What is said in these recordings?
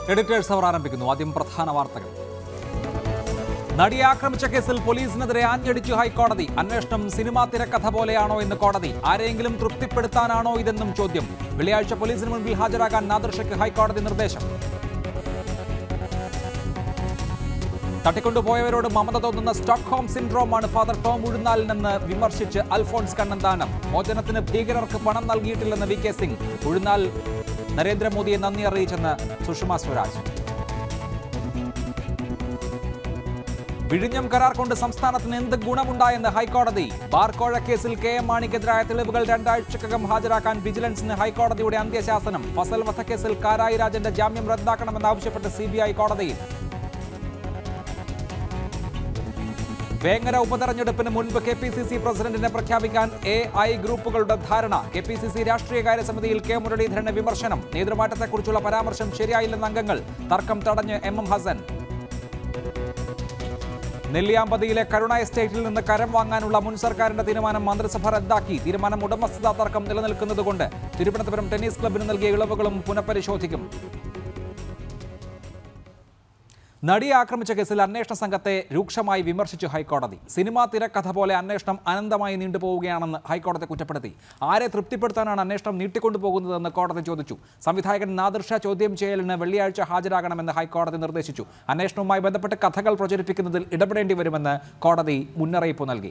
Editors അവർ ആരംഭിക്കുന്നു ആദ്യം പ്രധാന വാർത്തകൾ നടിയെ ആക്രമിച്ച കേസിൽ പോലീസിനെതിരെ ആഞ്ഞടിച്ചു ഹൈക്കോടതി അന്വേഷണം സിനിമാ തിരക്കഥ പോലെയാണോ എന്ന് കോടതി ആരെയെങ്കിലും തൃപ്തിപ്പെടുത്താനാണോ ഇതെന്നും ചോദ്യം വെള്ളിയാഴ്ച പോലീസിന് മുൻപിൽ ഹാജരാകാൻ നാദർഷയ്ക്ക് ഹൈക്കോടതി നിർദ്ദേശം തട്ടിക്കൊണ്ടുപോയവരോട് മമത തോന്നുന്ന സ്റ്റോക്ക്ഹോം സിൻഡ്രോമാണ് ഫാദർ ടോം ഉഴുന്നാലിനെന്ന് വിമർശിച്ച് അൽഫോൺസ് കണ്ണന്താനം മോചനത്തിന് ഭീകരർക്ക് പണം നൽകിയിട്ടില്ലെന്ന് വി കെ സിംഗ് ഉഴുന്നാൽ നരേന്ദ്രമോദിയെ നന്ദി അറിയിച്ചെന്ന് സുഷമ സ്വരാജ് വിഴിഞ്ഞം കരാർ കൊണ്ട് സംസ്ഥാനത്തിന് എന്ത് ഗുണമുണ്ടായെന്ന് ഹൈക്കോടതി ബാർക്കോഴ കേസിൽ കെ എം മാണിക്കെതിരായ തെളിവുകൾ രണ്ടാഴ്ചക്കകം ഹാജരാക്കാൻ വിജിലൻസിന് ഹൈക്കോടതിയുടെ അന്ത്യശാസനം ഫസൽ വധക്കേസിൽ കാരായി രാജന്റെ ജാമ്യം റദ്ദാക്കണമെന്നാവശ്യപ്പെട്ട് സി ബി ഐ കോടതിയിൽ വേങ്ങര ഉപതെരഞ്ഞെടുപ്പിന് മുൻപ് കെ പി സി സി പ്രസിഡന്റിനെ പ്രഖ്യാപിക്കാൻ എ ഐ ഗ്രൂപ്പുകളുടെ ധാരണ കെ പി സി സി രാഷ്ട്രീയകാര്യ സമിതിയിൽ കെ മുരളീധരന് വിമർശനം നേതൃമാറ്റത്തെക്കുറിച്ചുള്ള പരാമർശം ശരിയായില്ലെന്ന് അംഗങ്ങൾ തർക്കം തടഞ്ഞ് എം എം ഹസൻ നെല്ലിയാമ്പതിയിലെ കരുണ എസ്റ്റേറ്റിൽ നിന്ന് കരം വാങ്ങാനുള്ള മുൻ സർക്കാരിന്റെ തീരുമാനം മന്ത്രിസഭ റദ്ദാക്കി തീരുമാനം ഉടമസ്ഥതാ തർക്കം നിലനിൽക്കുന്നതുകൊണ്ട് തിരുവനന്തപുരം ടെന്നീസ് ക്ലബിന് നൽകിയ ഇളവുകളും പുനഃപരിശോധിക്കും നടിയെ ആക്രമിച്ച കേസിൽ അന്വേഷണ സംഘത്തെ രൂക്ഷമായി വിമർശിച്ചു ഹൈക്കോടതി സിനിമാ തിരക്കഥ പോലെ അന്വേഷണം അനന്തമായി നീണ്ടുപോവുകയാണെന്ന് ഹൈക്കോടതി കുറ്റപ്പെടുത്തി ആരെ തൃപ്തിപ്പെടുത്താനാണ് അന്വേഷണം നീട്ടിക്കൊണ്ടുപോകുന്നതെന്ന് കോടതി ചോദിച്ചു സംവിധായകൻ നാദിർഷ ചോദ്യം ചെയ്യലിന് വെള്ളിയാഴ്ച ഹാജരാകണമെന്ന് ഹൈക്കോടതി നിർദ്ദേശിച്ചു അന്വേഷണവുമായി ബന്ധപ്പെട്ട് കഥകൾ പ്രചരിപ്പിക്കുന്നതിൽ ഇടപെടേണ്ടി വരുമെന്ന് കോടതി മുന്നറിയിപ്പ് നൽകി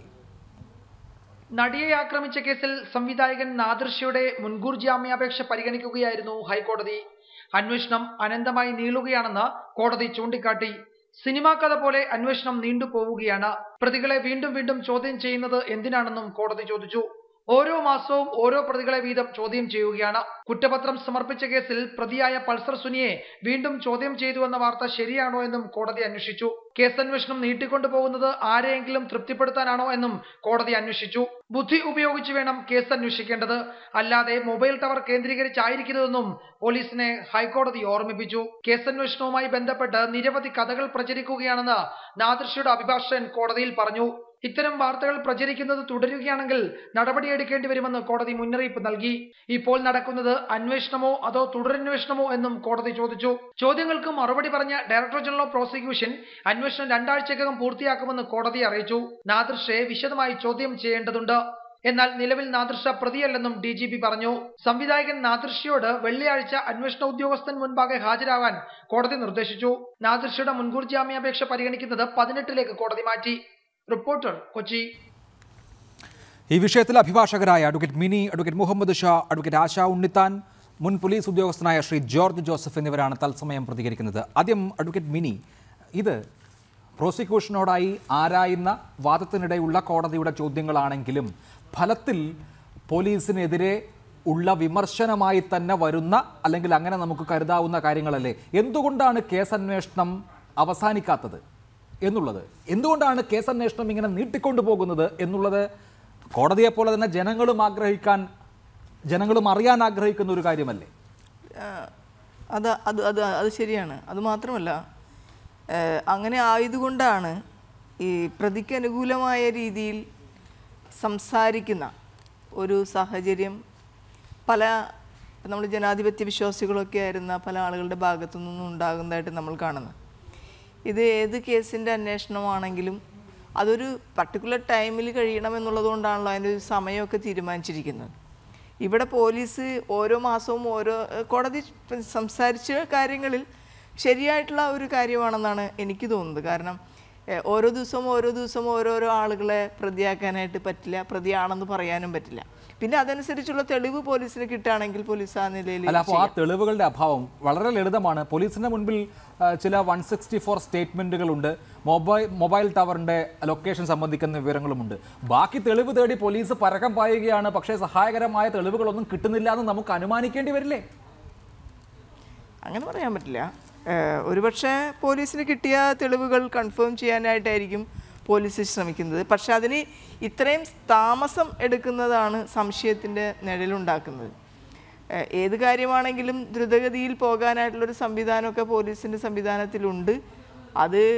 നടിയെ ആക്രമിച്ച കേസിൽ സംവിധായകൻ നാദൃശ്യയുടെ മുൻകൂർ ജാമ്യാപേക്ഷ പരിഗണിക്കുകയായിരുന്നു ഹൈക്കോടതി അന്വേഷണം അനന്തമായി നീളുകയാണെന്ന് കോടതി ചൂണ്ടിക്കാട്ടി സിനിമാ കഥ പോലെ അന്വേഷണം നീണ്ടുപോവുകയാണ് പ്രതികളെ വീണ്ടും വീണ്ടും ചോദ്യം ചെയ്യുന്നത് എന്തിനാണെന്നും കോടതി ചോദിച്ചു ഓരോ മാസവും ഓരോ പ്രതികളെ വീതം ചോദ്യം ചെയ്യുകയാണ് കുറ്റപത്രം സമർപ്പിച്ച കേസിൽ പ്രതിയായ പൾസർ സുനിയെ വീണ്ടും ചോദ്യം ചെയ്തു എന്ന വാർത്ത ശരിയാണോ എന്നും കോടതി അന്വേഷിച്ചു കേസന്വേഷണം നീട്ടിക്കൊണ്ടുപോകുന്നത് ആരെയെങ്കിലും തൃപ്തിപ്പെടുത്താനാണോ എന്നും കോടതി അന്വേഷിച്ചു ബുദ്ധി ഉപയോഗിച്ച് വേണം കേസ് അന്വേഷിക്കേണ്ടത് അല്ലാതെ മൊബൈൽ ടവർ കേന്ദ്രീകരിച്ചായിരിക്കരുതെന്നും പോലീസിനെ ഹൈക്കോടതി ഓർമ്മിപ്പിച്ചു കേസന്വേഷണവുമായി ബന്ധപ്പെട്ട് നിരവധി കഥകൾ പ്രചരിക്കുകയാണെന്ന് നാദൃശയുടെ അഭിഭാഷകൻ കോടതിയിൽ പറഞ്ഞു ഇത്തരം വാർത്തകൾ പ്രചരിക്കുന്നത് തുടരുകയാണെങ്കിൽ നടപടിയെടുക്കേണ്ടി വരുമെന്ന് കോടതി മുന്നറിയിപ്പ് നൽകി ഇപ്പോൾ നടക്കുന്നത് അന്വേഷണമോ അതോ തുടരന്വേഷണമോ എന്നും കോടതി ചോദിച്ചു ചോദ്യങ്ങൾക്ക് മറുപടി പറഞ്ഞ ഡയറക്ടർ ജനറൽ ഓഫ് പ്രോസിക്യൂഷൻ അന്വേഷണം രണ്ടാഴ്ചക്കകം പൂർത്തിയാക്കുമെന്ന് കോടതി അറിയിച്ചു നാദൃഷയെ വിശദമായി ചോദ്യം ചെയ്യേണ്ടതുണ്ട് എന്നാൽ നിലവിൽ നാദൃഷ പ്രതിയല്ലെന്നും ഡി ജി പി പറഞ്ഞു സംവിധായകൻ നാദൃഷയോട് വെള്ളിയാഴ്ച അന്വേഷണ ഉദ്യോഗസ്ഥൻ മുൻപാകെ ഹാജരാകാൻ കോടതി നിർദ്ദേശിച്ചു നാദൃഷയുടെ മുൻകൂർ ജാമ്യാപേക്ഷ പരിഗണിക്കുന്നത് പതിനെട്ടിലേക്ക് കോടതി മാറ്റി റിപ്പോർട്ടർ കൊച്ചി ഈ വിഷയത്തിൽ അഭിഭാഷകരായ advocate Mini advocate Muhammad Shah advocate Asha Unnithan മുൻ പോലീസ് ഉദ്യോഗസ്ഥനായ ശ്രീ ജോർജ് ജോസഫ് എന്നിവരാണ് തത്സമയം പ്രതികരിക്കുന്നത് ആദ്യം അഡ്വക്കേറ്റ് മിനി ഇത് പ്രോസിക്യൂഷനോടായി ആരായുന്ന വാദത്തിനിടെയുള്ള കോടതിയുടെ ചോദ്യങ്ങളാണെങ്കിലും ഫലത്തിൽ പോലീസിനെതിരെ ഉള്ള വിമർശനമായി തന്നെ വരുന്ന അല്ലെങ്കിൽ അങ്ങനെ നമുക്ക് കരുതാവുന്ന കാര്യങ്ങളല്ലേ എന്തുകൊണ്ടാണ് കേസന്വേഷണം അവസാനിക്കാത്തത് എന്നുള്ളത് എന്തുകൊണ്ടാണ് കേസന്വേഷണം ഇങ്ങനെ നീട്ടിക്കൊണ്ടു പോകുന്നത് എന്നുള്ളത് കോടതിയെപ്പോലെ തന്നെ ജനങ്ങളും ആഗ്രഹിക്കാൻ ജനങ്ങളും അറിയാൻ ആഗ്രഹിക്കുന്ന ഒരു കാര്യമല്ലേ ആ, അത് അത് അത് അത് ശരിയാണ് അത് മാത്രമല്ല ഏ, അങ്ങനെ ആയതുകൊണ്ടാണ് ഈ പ്രതിക്ക് അനുകൂലമായ രീതിയിൽ സംസാരിക്കുന്ന ഒരു സാഹചര്യം പല നമ്മൾ ജനാധിപത്യ വിശ്വാസികളൊക്കെ ആയിരുന്ന പല ആളുകളുടെ ഭാഗത്തു നിന്നും ഉണ്ടാകുന്നതായിട്ട് നമ്മൾ കാണുന്നത് ഇത് ഏത് കേസിൻ്റെ അന്വേഷണമാണെങ്കിലും അതൊരു പർട്ടിക്കുലർ ടൈമിൽ കഴിയണമെന്നുള്ളത് കൊണ്ടാണല്ലോ അതിൻ്റെ ഒരു സമയമൊക്കെ തീരുമാനിച്ചിരിക്കുന്നത് ഇവിടെ പോലീസ് ഓരോ മാസവും ഓരോ ഏഹ് കോടതി സംസാരിച്ച കാര്യങ്ങളിൽ ശരിയായിട്ടുള്ള ഒരു കാര്യമാണെന്നാണ് എനിക്ക് തോന്നുന്നത് കാരണം ഏഹ് ഓരോ ദിവസവും ഓരോ ദിവസവും ഓരോരോ ആളുകളെ പ്രതിയാക്കാനായിട്ട് പറ്റില്ല പ്രതിയാണെന്ന് പറയാനും പറ്റില്ല പിന്നെ അതനുസരിച്ചുള്ള തെളിവ് പോലീസിന് കിട്ടുകയാണെങ്കിൽ പോലീസ് ആ നിലയിൽ അല്ല അപ്പോൾ ആ തെളിവുകളുടെ അഭാവം വളരെ ലളിതമാണ് പോലീസിന്റെ മുൻപിൽ ആ, ചില വൺ സിക്സ്റ്റി ഫോർ സ്റ്റേറ്റ്മെന്റുകളുണ്ട് മൊബൈൽ മൊബൈൽ ടവറിന്റെ ലൊക്കേഷൻ സംബന്ധിക്കുന്ന വിവരങ്ങളുമുണ്ട് ബാക്കി തെളിവ് തേടി പോലീസ് പരക്കം പായുകയാണ് പക്ഷേ സഹായകരമായ തെളിവുകളൊന്നും കിട്ടുന്നില്ല എന്ന് നമുക്ക് അനുമാനിക്കേണ്ടി വരില്ലേ അങ്ങനെ പറയാൻ പറ്റില്ല ഏഹ് ഒരുപക്ഷെ പോലീസിന് കിട്ടിയ തെളിവുകൾ കൺഫേം ചെയ്യാനായിട്ടായിരിക്കും പോലീസ് ശ്രമിക്കുന്നത് പക്ഷെ അതിന് ഇത്രയും താമസം എടുക്കുന്നതാണ് സംശയത്തിൻ്റെ നിഴലുണ്ടാക്കുന്നത് ഏഹ് ഏത് കാര്യമാണെങ്കിലും ദ്രുതഗതിയിൽ പോകാനായിട്ടുള്ളൊരു സംവിധാനമൊക്കെ പോലീസിൻ്റെ സംവിധാനത്തിലുണ്ട് അത്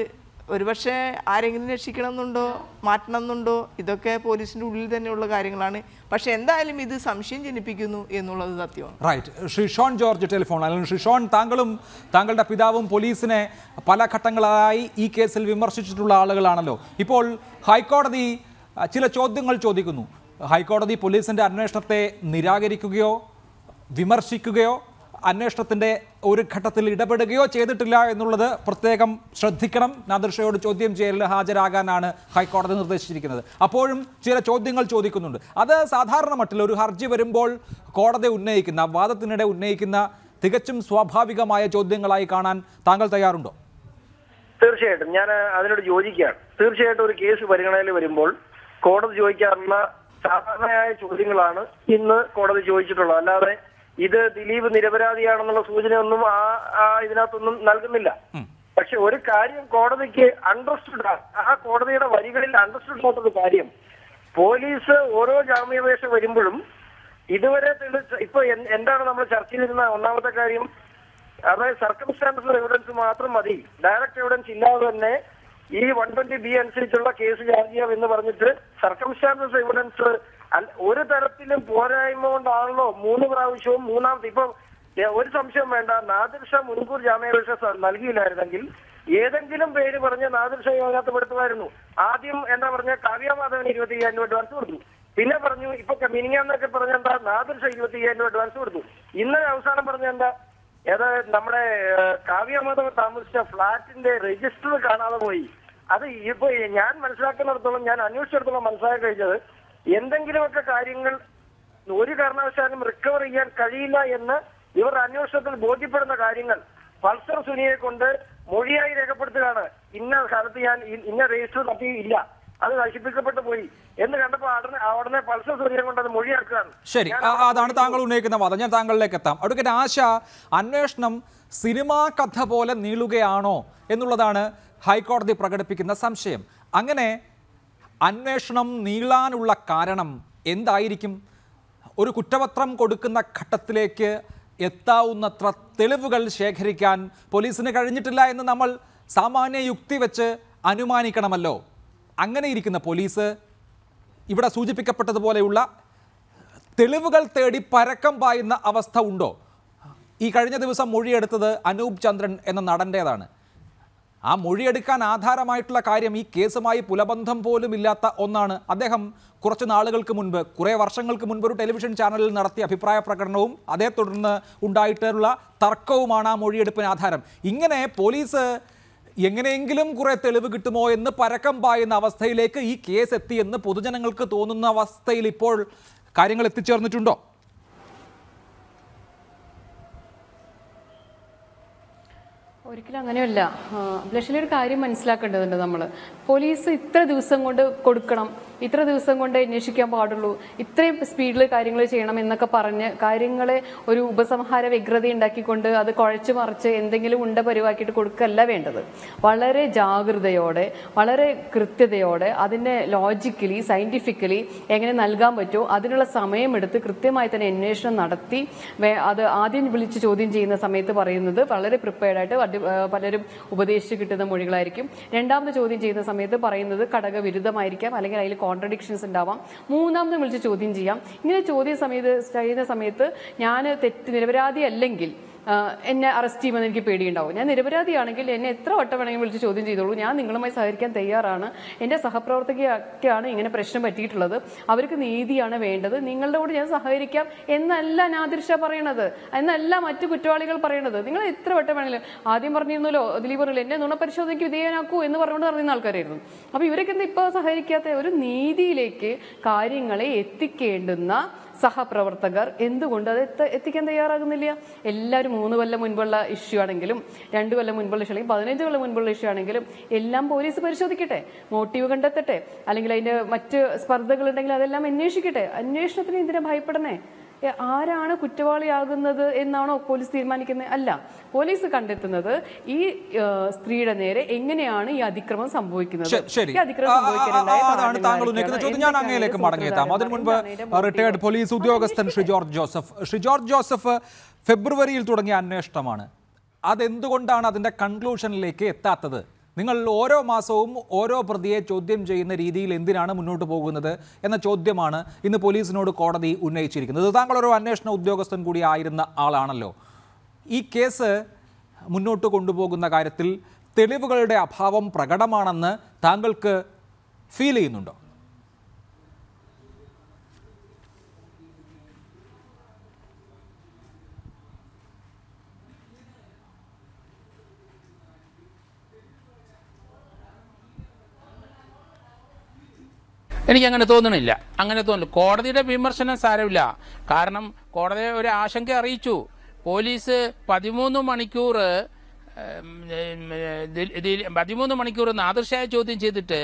ഒരുപക്ഷെ ആരെങ്കിലും രക്ഷിക്കണം എന്നുണ്ടോ മാറ്റണം എന്നുണ്ടോ ഇതൊക്കെ പോലീസിൻ്റെ ഉള്ളിൽ തന്നെയുള്ള കാര്യങ്ങളാണ് പക്ഷെ എന്തായാലും ഇത് സംശയം ജനിപ്പിക്കുന്നു എന്നുള്ളത് സത്യമാണ് റൈറ്റ് ഷിഷോൺ ജോർജ് ടെലിഫോൺ അല്ലെങ്കിൽ ഷിഷോൺ താങ്കളും താങ്കളുടെ പിതാവും പോലീസിനെ പല ഘട്ടങ്ങളായി ഈ കേസിൽ വിമർശിച്ചിട്ടുള്ള ആളുകളാണല്ലോ ഇപ്പോൾ ഹൈക്കോടതി അ, ചില ചോദ്യങ്ങൾ ചോദിക്കുന്നു ഹൈക്കോടതി പോലീസിന്റെ അന്വേഷണത്തെ നിരാകരിക്കുകയോ വിമർശിക്കുകയോ അന്വേഷണത്തിന്റെ ഒരു ഘട്ടത്തിൽ ഇടപെടുകയോ ചെയ്തിട്ടില്ല എന്നുള്ളത് പ്രത്യേകം ശ്രദ്ധിക്കണം നാദർഷയോട് ചോദ്യം ചെയ്യലിൽ ഹാജരാകാനാണ് ഹൈക്കോടതി നിർദ്ദേശിച്ചിരിക്കുന്നത് അപ്പോഴും ചില ചോദ്യങ്ങൾ ചോദിക്കുന്നുണ്ട് അത് സാധാരണ മട്ടിൽ ഒരു ഹർജി വരുമ്പോൾ കോടതി ഉന്നയിക്കുന്ന വാദത്തിനിടെ ഉന്നയിക്കുന്ന തികച്ചും സ്വാഭാവികമായ ചോദ്യങ്ങളായി കാണാൻ താങ്കൾ തയ്യാറുണ്ടോ തീർച്ചയായിട്ടും ഞാൻ അതിനോട് യോജിക്കുകയാണ് തീർച്ചയായിട്ടും ഒരു കേസ് പരിഗണനയിൽ വരുമ്പോൾ കോടതി ചോദിക്കാറുള്ള സാധാരണയായ ചോദ്യങ്ങളാണ് ഇന്ന് കോടതി ചോദിച്ചിട്ടുള്ളത് അല്ലാതെ ഇത് ദിലീപ് നിരപരാധിയാണെന്നുള്ള സൂചനയൊന്നും ആ ആ ഇതിനകത്തൊന്നും നൽകുന്നില്ല പക്ഷെ ഒരു കാര്യം കോടതിക്ക് അണ്ടർസ്റ്റുഡ് ആ കോടതിയുടെ വരികളിൽ അണ്ടർസ്റ്റുഡ് ആയിട്ടൊരു കാര്യം പോലീസ് ഓരോ ജാമ്യാപേക്ഷ വരുമ്പോഴും ഇതുവരെ തെളിയിച്ച ഇപ്പൊ എൻ- എന്താണ് നമ്മൾ ചർച്ച ചെയ്തിരുന്ന ഒന്നാമത്തെ കാര്യം അതായത് സർക്കംസ്റ്റാൻസസ് എവിഡൻസ് മാത്രം മതി ഡയറക്റ്റ് എവിഡൻസ് ഇല്ലാതെ തന്നെ ഈ വൺ ട്വന്റി ബി അനുസരിച്ചുള്ള കേസ് ചാർജ് ചെയ്യാം എന്ന് പറഞ്ഞിട്ട് സർക്കംസ്റ്റാൻസസ് എവിഡൻസ് ഒരു തരത്തിലും പോരായ്മ കൊണ്ടാണല്ലോ മൂന്ന് പ്രാവശ്യവും മൂന്നാമത്തെ ഇപ്പൊ ഏ, ഒരു സംശയം വേണ്ട നാദിർ ഷാ മുൻകൂർ ജാമ്യാപേക്ഷ സ- നൽകിയില്ലായിരുന്നെങ്കിൽ ഏതെങ്കിലും പേര് പറഞ്ഞ് നാദിർ ഷാ അതിനകത്ത് പെടുത്തുമായിരുന്നു ആദ്യം എന്താ പറഞ്ഞ കാവ്യമാധവന് ഇരുപത്തി അയ്യായിരം രൂപ അഡ്വാൻസ് കൊടുത്തു പിന്നെ പറഞ്ഞു ഇപ്പൊ മിനിങ്ങാന്നൊക്കെ പറഞ്ഞ എന്താ നാദിർ ഷാ ഇരുപത്തി അയ്യായിരം രൂപ അഡ്വാൻസ് കൊടുത്തു ഇന്നലെ അവസാനം പറഞ്ഞ എന്താ ഏതാ നമ്മുടെ കാവ്യമാധവൻ താമസിച്ച ഫ്ലാറ്റിന്റെ രജിസ്റ്റർ കാണാതെ പോയി അത് ഇപ്പൊ ഞാൻ മനസ്സിലാക്കുന്നിടത്തോളം ഞാൻ അന്വേഷിച്ചിടത്തോളം മനസ്സിലാക്കി കഴിഞ്ഞത് എന്തെങ്കിലുമൊക്കെ കാര്യങ്ങൾ ഒരു കാരണവശാലും റിക്കവർ ചെയ്യാൻ കഴിയില്ല എന്ന് ഇവർ അന്വേഷണത്തിൽ ബോധ്യപ്പെടുന്ന കാര്യങ്ങൾ പൾസർ സുനിയെ കൊണ്ട് മൊഴിയായി രേഖപ്പെടുത്തുകയാണ് ഇന്ന സ്ഥലത്ത് ഞാൻ ഇ- ഇന്ന രജിസ്റ്റർ തപ്പി ഇല്ല അത് നശിപ്പിക്കപ്പെട്ടു പോയി എന്ന് കണ്ടപ്പോ ഉടനെ ഉടനെ പൾസർ സുനിയെ കൊണ്ട് അത് മൊഴിയാക്കുകയാണ് ശരി ഞാൻ ആ- അതാണ് താങ്കൾ ഉന്നയിക്കുന്ന വാദം ഞാൻ താങ്കളിലേക്ക് എത്താം അഡ്വക്കേറ്റ് ആശ അന്വേഷണം സിനിമാ കഥ പോലെ നീളുകയാണോ എന്നുള്ളതാണ് ഹൈക്കോടതി പ്രകടിപ്പിക്കുന്ന സംശയം അങ്ങനെ അന്വേഷണം നീളാനുള്ള കാരണം എന്തായിരിക്കും ഒരു കുറ്റപത്രം കൊടുക്കുന്ന ഘട്ടത്തിലേക്ക് എത്താവുന്നത്ര തെളിവുകൾ ശേഖരിക്കാൻ പോലീസിന് കഴിഞ്ഞിട്ടില്ല എന്ന് നമ്മൾ സാമാന്യ യുക്തി വെച്ച് അനുമാനിക്കണമല്ലോ അങ്ങനെ ഇരിക്കുന്ന പോലീസ് ഇവിടെ സൂചിപ്പിക്കപ്പെട്ടതുപോലെയുള്ള തെളിവുകൾ തേടി പരക്കം പായുന്ന അവസ്ഥ ഉണ്ടോ ഈ കഴിഞ്ഞ ദിവസം മൊഴിയെടുത്തത് അനൂപ് ചന്ദ്രൻ എന്ന നടൻ്റേതാണ് ആ മൊഴിയെടുക്കാൻ ആധാരമായിട്ടുള്ള കാര്യം ഈ കേസുമായി പുലബന്ധം പോലും ഇല്ലാത്ത ഒന്നാണ് അദ്ദേഹം കുറച്ച് നാളുകൾക്ക് മുൻപ് കുറേ വർഷങ്ങൾക്ക് മുൻപ് ഒരു ടെലിവിഷൻ ചാനലിൽ നടത്തിയ അഭിപ്രായ പ്രകടനവും അതേ തുടർന്ന് ഉണ്ടായിട്ടുള്ള തർക്കവുമാണ് ആ മൊഴിയെടുപ്പിന് ആധാരം ഇങ്ങനെ പോലീസ് എങ്ങനെയെങ്കിലും കുറെ തെളിവ് കിട്ടുമോ എന്ന് പരക്കം പായുന്ന അവസ്ഥയിലേക്ക് ഈ കേസ് എത്തിയെന്ന് പൊതുജനങ്ങൾക്ക് തോന്നുന്ന അവസ്ഥയിൽ ഇപ്പോൾ കാര്യങ്ങൾ എത്തിച്ചേർന്നിട്ടുണ്ടോ ഒരിക്കലും അങ്ങനെയല്ല ബ്ലഷിലെ ഒരു കാര്യം മനസ്സിലാക്കേണ്ടതുണ്ട് നമ്മൾ പോലീസ് ഇത്ര ദിവസം കൊണ്ട് കൊടുക്കണം ഇത്ര ദിവസം കൊണ്ട് അന്വേഷിക്കാൻ പാടുള്ളൂ ഇത്രയും സ്പീഡിൽ കാര്യങ്ങൾ ചെയ്യണം എന്നൊക്കെ പറഞ്ഞ് കാര്യങ്ങളെ ഒരു ഉപസംഹാര വ്യഗ്രത ഉണ്ടാക്കിക്കൊണ്ട് അത് കുഴച്ചു മറിച്ച് എന്തെങ്കിലും ഉണ്ട പരിവാക്കിയിട്ട് കൊടുക്കല്ല വേണ്ടത് വളരെ ജാഗ്രതയോടെ വളരെ കൃത്യതയോടെ അതിനെ ലോജിക്കലി സയന്റിഫിക്കലി എങ്ങനെ നൽകാൻ പറ്റുമോ അതിനുള്ള സമയമെടുത്ത് കൃത്യമായി തന്നെ അന്വേഷണം നടത്തി വേ- അത് ആദ്യം വിളിച്ച് ചോദ്യം ചെയ്യുന്ന സമയത്ത് പറയുന്നത് വളരെ പ്രിപ്പയർഡ് ആയിട്ട് അടി- ആ, പലരും ഉപദേശിച്ച് കിട്ടുന്ന മൊഴികളായിരിക്കും രണ്ടാമത് ചോദ്യം ചെയ്യുന്ന സമയത്ത് പറയുന്നത് ഘടകവിരുദ്ധമായിരിക്കാം അല്ലെങ്കിൽ അതിൽ കോൺട്രഡിക്ഷൻസ് ഉണ്ടാവാം മൂന്നാമത് വിളിച്ച് ചോദ്യം ചെയ്യാം ഇങ്ങനെ ചോദ്യം സമയത്ത് ചെയ്യുന്ന സമയത്ത് ഞാൻ തെറ്റ് നിരപരാധി അല്ലെങ്കിൽ ആ, എന്നെ അറസ്റ്റ് ചെയ്യുമെന്ന് എനിക്ക് പേടിയുണ്ടാവും ഞാൻ നിരപരാധിയാണെങ്കിൽ എന്നെ എത്ര വട്ടം വേണമെങ്കിൽ വിളിച്ച് ചോദ്യം ചെയ്തോളൂ ഞാൻ നിങ്ങളുമായി സഹകരിക്കാൻ തയ്യാറാണ് എൻ്റെ സഹപ്രവർത്തകയൊക്കെയാണ് ഇങ്ങനെ പ്രശ്നം പറ്റിയിട്ടുള്ളത് അവർക്ക് നീതിയാണ് വേണ്ടത് നിങ്ങളുടെ കൂടെ ഞാൻ സഹകരിക്കാം എന്നല്ല നാദിർഷ പറയണത് എന്നല്ല മറ്റു കുറ്റവാളികൾ പറയണത് നിങ്ങൾ എത്ര വട്ടം വേണമെങ്കിലും ആദ്യം പറഞ്ഞിരുന്നല്ലോ ദിലീപ് പറഞ്ഞില്ല എന്നെ നുണപരിശോധനയ്ക്ക് വിധേയനാക്കൂ എന്ന് പറഞ്ഞുകൊണ്ട് പറയുന്ന ആൾക്കാരായിരുന്നു അപ്പൊ ഇവരൊക്കെ എന്താ ഇപ്പൊ സഹകരിക്കാത്ത ഒരു നീതിയിലേക്ക് കാര്യങ്ങളെ എത്തിക്കേണ്ടുന്ന സഹപ്രവർത്തകർ എന്തുകൊണ്ട് അത് എത്ത- എത്തിക്കാൻ തയ്യാറാകുന്നില്ല എല്ലാവരും മൂന്ന് കൊല്ലം മുൻപുള്ള ഇഷ്യൂ ആണെങ്കിലും രണ്ട് കൊല്ലം മുൻപുള്ള ഇഷ്യൂ അല്ലെങ്കിൽ പതിനഞ്ച് കൊല്ലം മുൻപുള്ള ഇഷ്യൂ ആണെങ്കിലും എല്ലാം പോലീസ് പരിശോധിക്കട്ടെ മോട്ടീവ് കണ്ടെത്തട്ടെ അല്ലെങ്കിൽ അതിന്റെ മറ്റ് സ്പർദ്ധകൾ ഉണ്ടെങ്കിൽ അതെല്ലാം അന്വേഷിക്കട്ടെ അന്വേഷണത്തിന് എന്തിനാ ഭയപ്പെടണേ ഏ, ആരാണ് കുറ്റവാളിയാകുന്നത് എന്നാണോ പോലീസ് തീരുമാനിക്കുന്നത് അല്ല പോലീസ് കണ്ടെത്തുന്നത് ഈ ഏ, സ്ത്രീയുടെ നേരെ എങ്ങനെയാണ് ഈ അതിക്രമം സംഭവിക്കുന്നത് ശരി, ശരി ഈ അതിക്രമം ആ, ആ, ആ, സംഭവിക്കാനുണ്ടായ അതാണ് കാരണങ്ങൾ താങ്കൾ ഉന്നയിക്കുന്ന ചോദ്യം ഞാൻ എന്തൊക്കെയാണ് അങ്ങയിലേക്ക് ഇതിന്റെ മടങ്ങിയെത്താം അതിനു മുൻപ് എന്താണ് ഇതിന്റെ motive? റിട്ടയർഡ് പോലീസ് ഉദ്യോഗസ്ഥൻ Shri George Joseph Shri George Joseph ഫെബ്രുവരിയിൽ തുടങ്ങിയ അന്വേഷണമാണ് അതെന്തുകൊണ്ടാണ് അതിന്റെ കൺക്ലൂഷനിലേക്ക് എത്താത്തത് നിങ്ങൾ ഓരോ മാസവും ഓരോ പ്രതിയെ ചോദ്യം ചെയ്യുന്ന രീതിയിൽ എന്തിനാണ് മുന്നോട്ട് പോകുന്നത് എന്ന ചോദ്യമാണ് ഇന്ന് പോലീസിനോട് കോടതി ഉന്നയിച്ചിരിക്കുന്നത് താങ്കൾ ഒരു അന്വേഷണ ഉദ്യോഗസ്ഥൻ കൂടി ആയിരുന്ന ആളാണല്ലോ ഈ കേസ് മുന്നോട്ട് കൊണ്ടുപോകുന്ന കാര്യത്തിൽ തെളിവുകളുടെ അഭാവം പ്രകടമാണെന്ന് താങ്കൾക്ക് ഫീൽ ചെയ്യുന്നുണ്ടോ എനിക്ക് അങ്ങനെ തോന്നണില്ല അങ്ങനെ തോന്നുന്നു കോടതിയുടെ വിമർശനം സാരമില്ല കാരണം കോടതി ഒരു ആശങ്ക അറിയിച്ചു പോലീസ് പതിമൂന്ന് മണിക്കൂർ ഉം, ഉം, ദിൽ- ദിൽ- പതിമൂന്ന് മണിക്കൂർ നാദൃശായ ചോദ്യം ചെയ്തിട്ട്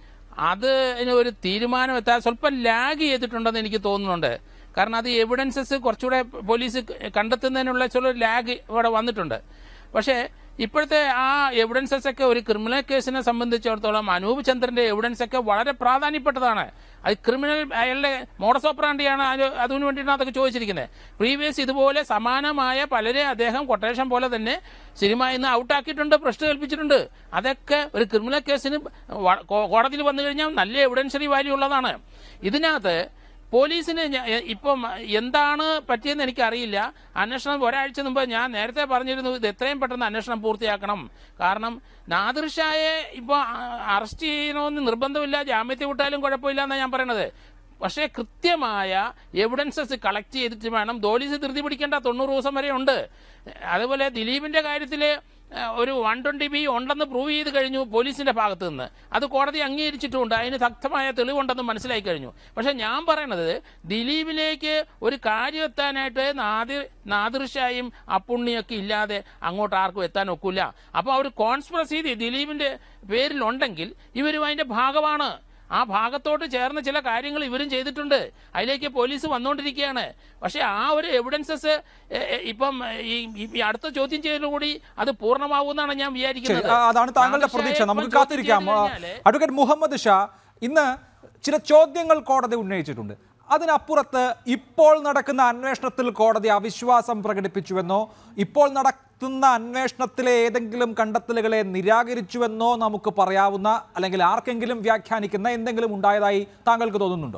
അത് ഒരു തീരുമാനം എത്താൻ സ്വല്പം ലാഗ് ചെയ്തിട്ടുണ്ടെന്ന് എനിക്ക് തോന്നുന്നുണ്ട് കാരണം അത് എവിഡൻസസ് കുറച്ചുകൂടെ പോലീസ് കണ്ടെത്തുന്നതിനുള്ള ചില ലാഗ് ഇവിടെ വന്നിട്ടുണ്ട് പക്ഷേ ഇപ്പോഴത്തെ ആ എവിഡൻസസ് ഒക്കെ ഒരു ക്രിമിനൽ കേസിനെ സംബന്ധിച്ചിടത്തോളം അനൂപ് ചന്ദ്രന്റെ എവിഡൻസ് ഒക്കെ വളരെ പ്രാധാന്യപ്പെട്ടതാണ് അത് ക്രിമിനൽ അയാളുടെ മോഡസ് ഓപ്പറാണ്ടിയാണ് അത് അതിനു വേണ്ടിയിട്ടാണ് അതൊക്കെ ചോദിച്ചിരിക്കുന്നത് പ്രീവിയസ് ഇതുപോലെ സമാനമായ പലരെ അദ്ദേഹം കൊട്ടേഷൻ പോലെ തന്നെ സിനിമയിൽ നിന്ന് ഔട്ടാക്കിയിട്ടുണ്ട് പ്രശ്നം കൽപ്പിച്ചിട്ടുണ്ട് അതൊക്കെ ഒരു ക്രിമിനൽ കേസിന് വ- കോ- കോടതിയിൽ വന്നു കഴിഞ്ഞാൽ നല്ല എവിഡൻഷറി വാല്യൂ ഉള്ളതാണ് ഇതിനകത്ത് പോലീസിന് ഞ- എ- ഇപ്പം എന്താണ് പറ്റിയെന്ന് എനിക്കറിയില്ല അന്വേഷണം ഒരാഴ്ച മുമ്പ് ഞാൻ നേരത്തെ പറഞ്ഞിരുന്നു ഇത് എത്രയും പെട്ടെന്ന് അന്വേഷണം പൂർത്തിയാക്കണം കാരണം നാദിർഷായെ ഇപ്പോൾ അറസ്റ്റ് ചെയ്യണമെന്ന് നിർബന്ധമില്ല ജാമ്യത്തിൽ വിട്ടാലും കുഴപ്പമില്ല എന്നാണ് ഞാൻ പറയണത് പക്ഷേ കൃത്യമായ എവിഡൻസസ് കളക്ട് ചെയ്തിട്ട് വേണം പോലീസ് ധൃതി പിടിക്കേണ്ട തൊണ്ണൂറ് ദിവസം വരെ ഉണ്ട് അതുപോലെ ദിലീപിന്റെ കാര്യത്തിൽ ഒരു വൺ ട്വന്റി ബി ഉണ്ടെന്ന് പ്രൂവ് ചെയ്ത് കഴിഞ്ഞു പോലീസിന്റെ ഭാഗത്ത് നിന്ന് അത് കോടതി അംഗീകരിച്ചിട്ടുമുണ്ട് അതിന് ശക്തമായ തെളിവുണ്ടെന്ന് മനസ്സിലായി കഴിഞ്ഞു പക്ഷെ ഞാൻ പറയണത് ദിലീപിലേക്ക് ഒരു കാര്യം എത്താനായിട്ട് നാദിർ നാദിർഷായും അപ്പുണ്ണിയൊക്കെ ഇല്ലാതെ അങ്ങോട്ട് ആർക്കും എത്താൻ ഒക്കില്ല അപ്പോൾ ആ ഒരു കോൺസ്പിറസി ദിലീപിന്റെ പേരിലുണ്ടെങ്കിൽ ഇവരും അതിന്റെ ഭാഗമാണ് ആ ഭാഗത്തോട്ട് ചേർന്ന് ചില കാര്യങ്ങൾ ഇവരും ചെയ്തിട്ടുണ്ട് അതിലേക്ക് പോലീസ് വന്നുകൊണ്ടിരിക്കുകയാണ് പക്ഷെ ആ ഒരു എവിഡൻസസ് ഇപ്പം ഈ ഈ അടുത്ത ചോദ്യം ചെയ്യലോടുകൂടി അത് പൂർണ്ണമാവുമെന്നാണ് ഞാൻ ശരി വിചാരിക്കുന്നത് ആ, അതാണ് താങ്കളുടെ നാദിർഷായെ പ്രതീക്ഷ ഇപ്പം നമുക്ക് ചോദ്യം കാത്തിരിക്കാം ചെയ്ത് ആ, കഴിഞ്ഞാല് അഡ്വക്കേറ്റ് മുഹമ്മദ് ഷാ ഇന്ന് ചില ചോദ്യങ്ങൾ കോടതി ഉന്നയിച്ചിട്ടുണ്ട് അതിനപ്പുറത്ത് ഇപ്പോൾ നടക്കുന്ന അന്വേഷണത്തിൽ കോടതി അവിശ്വാസം പ്രകടിപ്പിച്ചുവെന്നോ ഇപ്പോൾ നടത്തുന്ന അന്വേഷണത്തിലെ ഏതെങ്കിലും കണ്ടെത്തലുകളെ നിരാകരിച്ചുവെന്നോ നമുക്ക് പറയാവുന്ന അല്ലെങ്കിൽ ആർക്കെങ്കിലും വ്യാഖ്യാനിക്കുന്ന എന്തെങ്കിലും ഉണ്ടായതായി താങ്കൾക്ക് തോന്നുന്നുണ്ടോ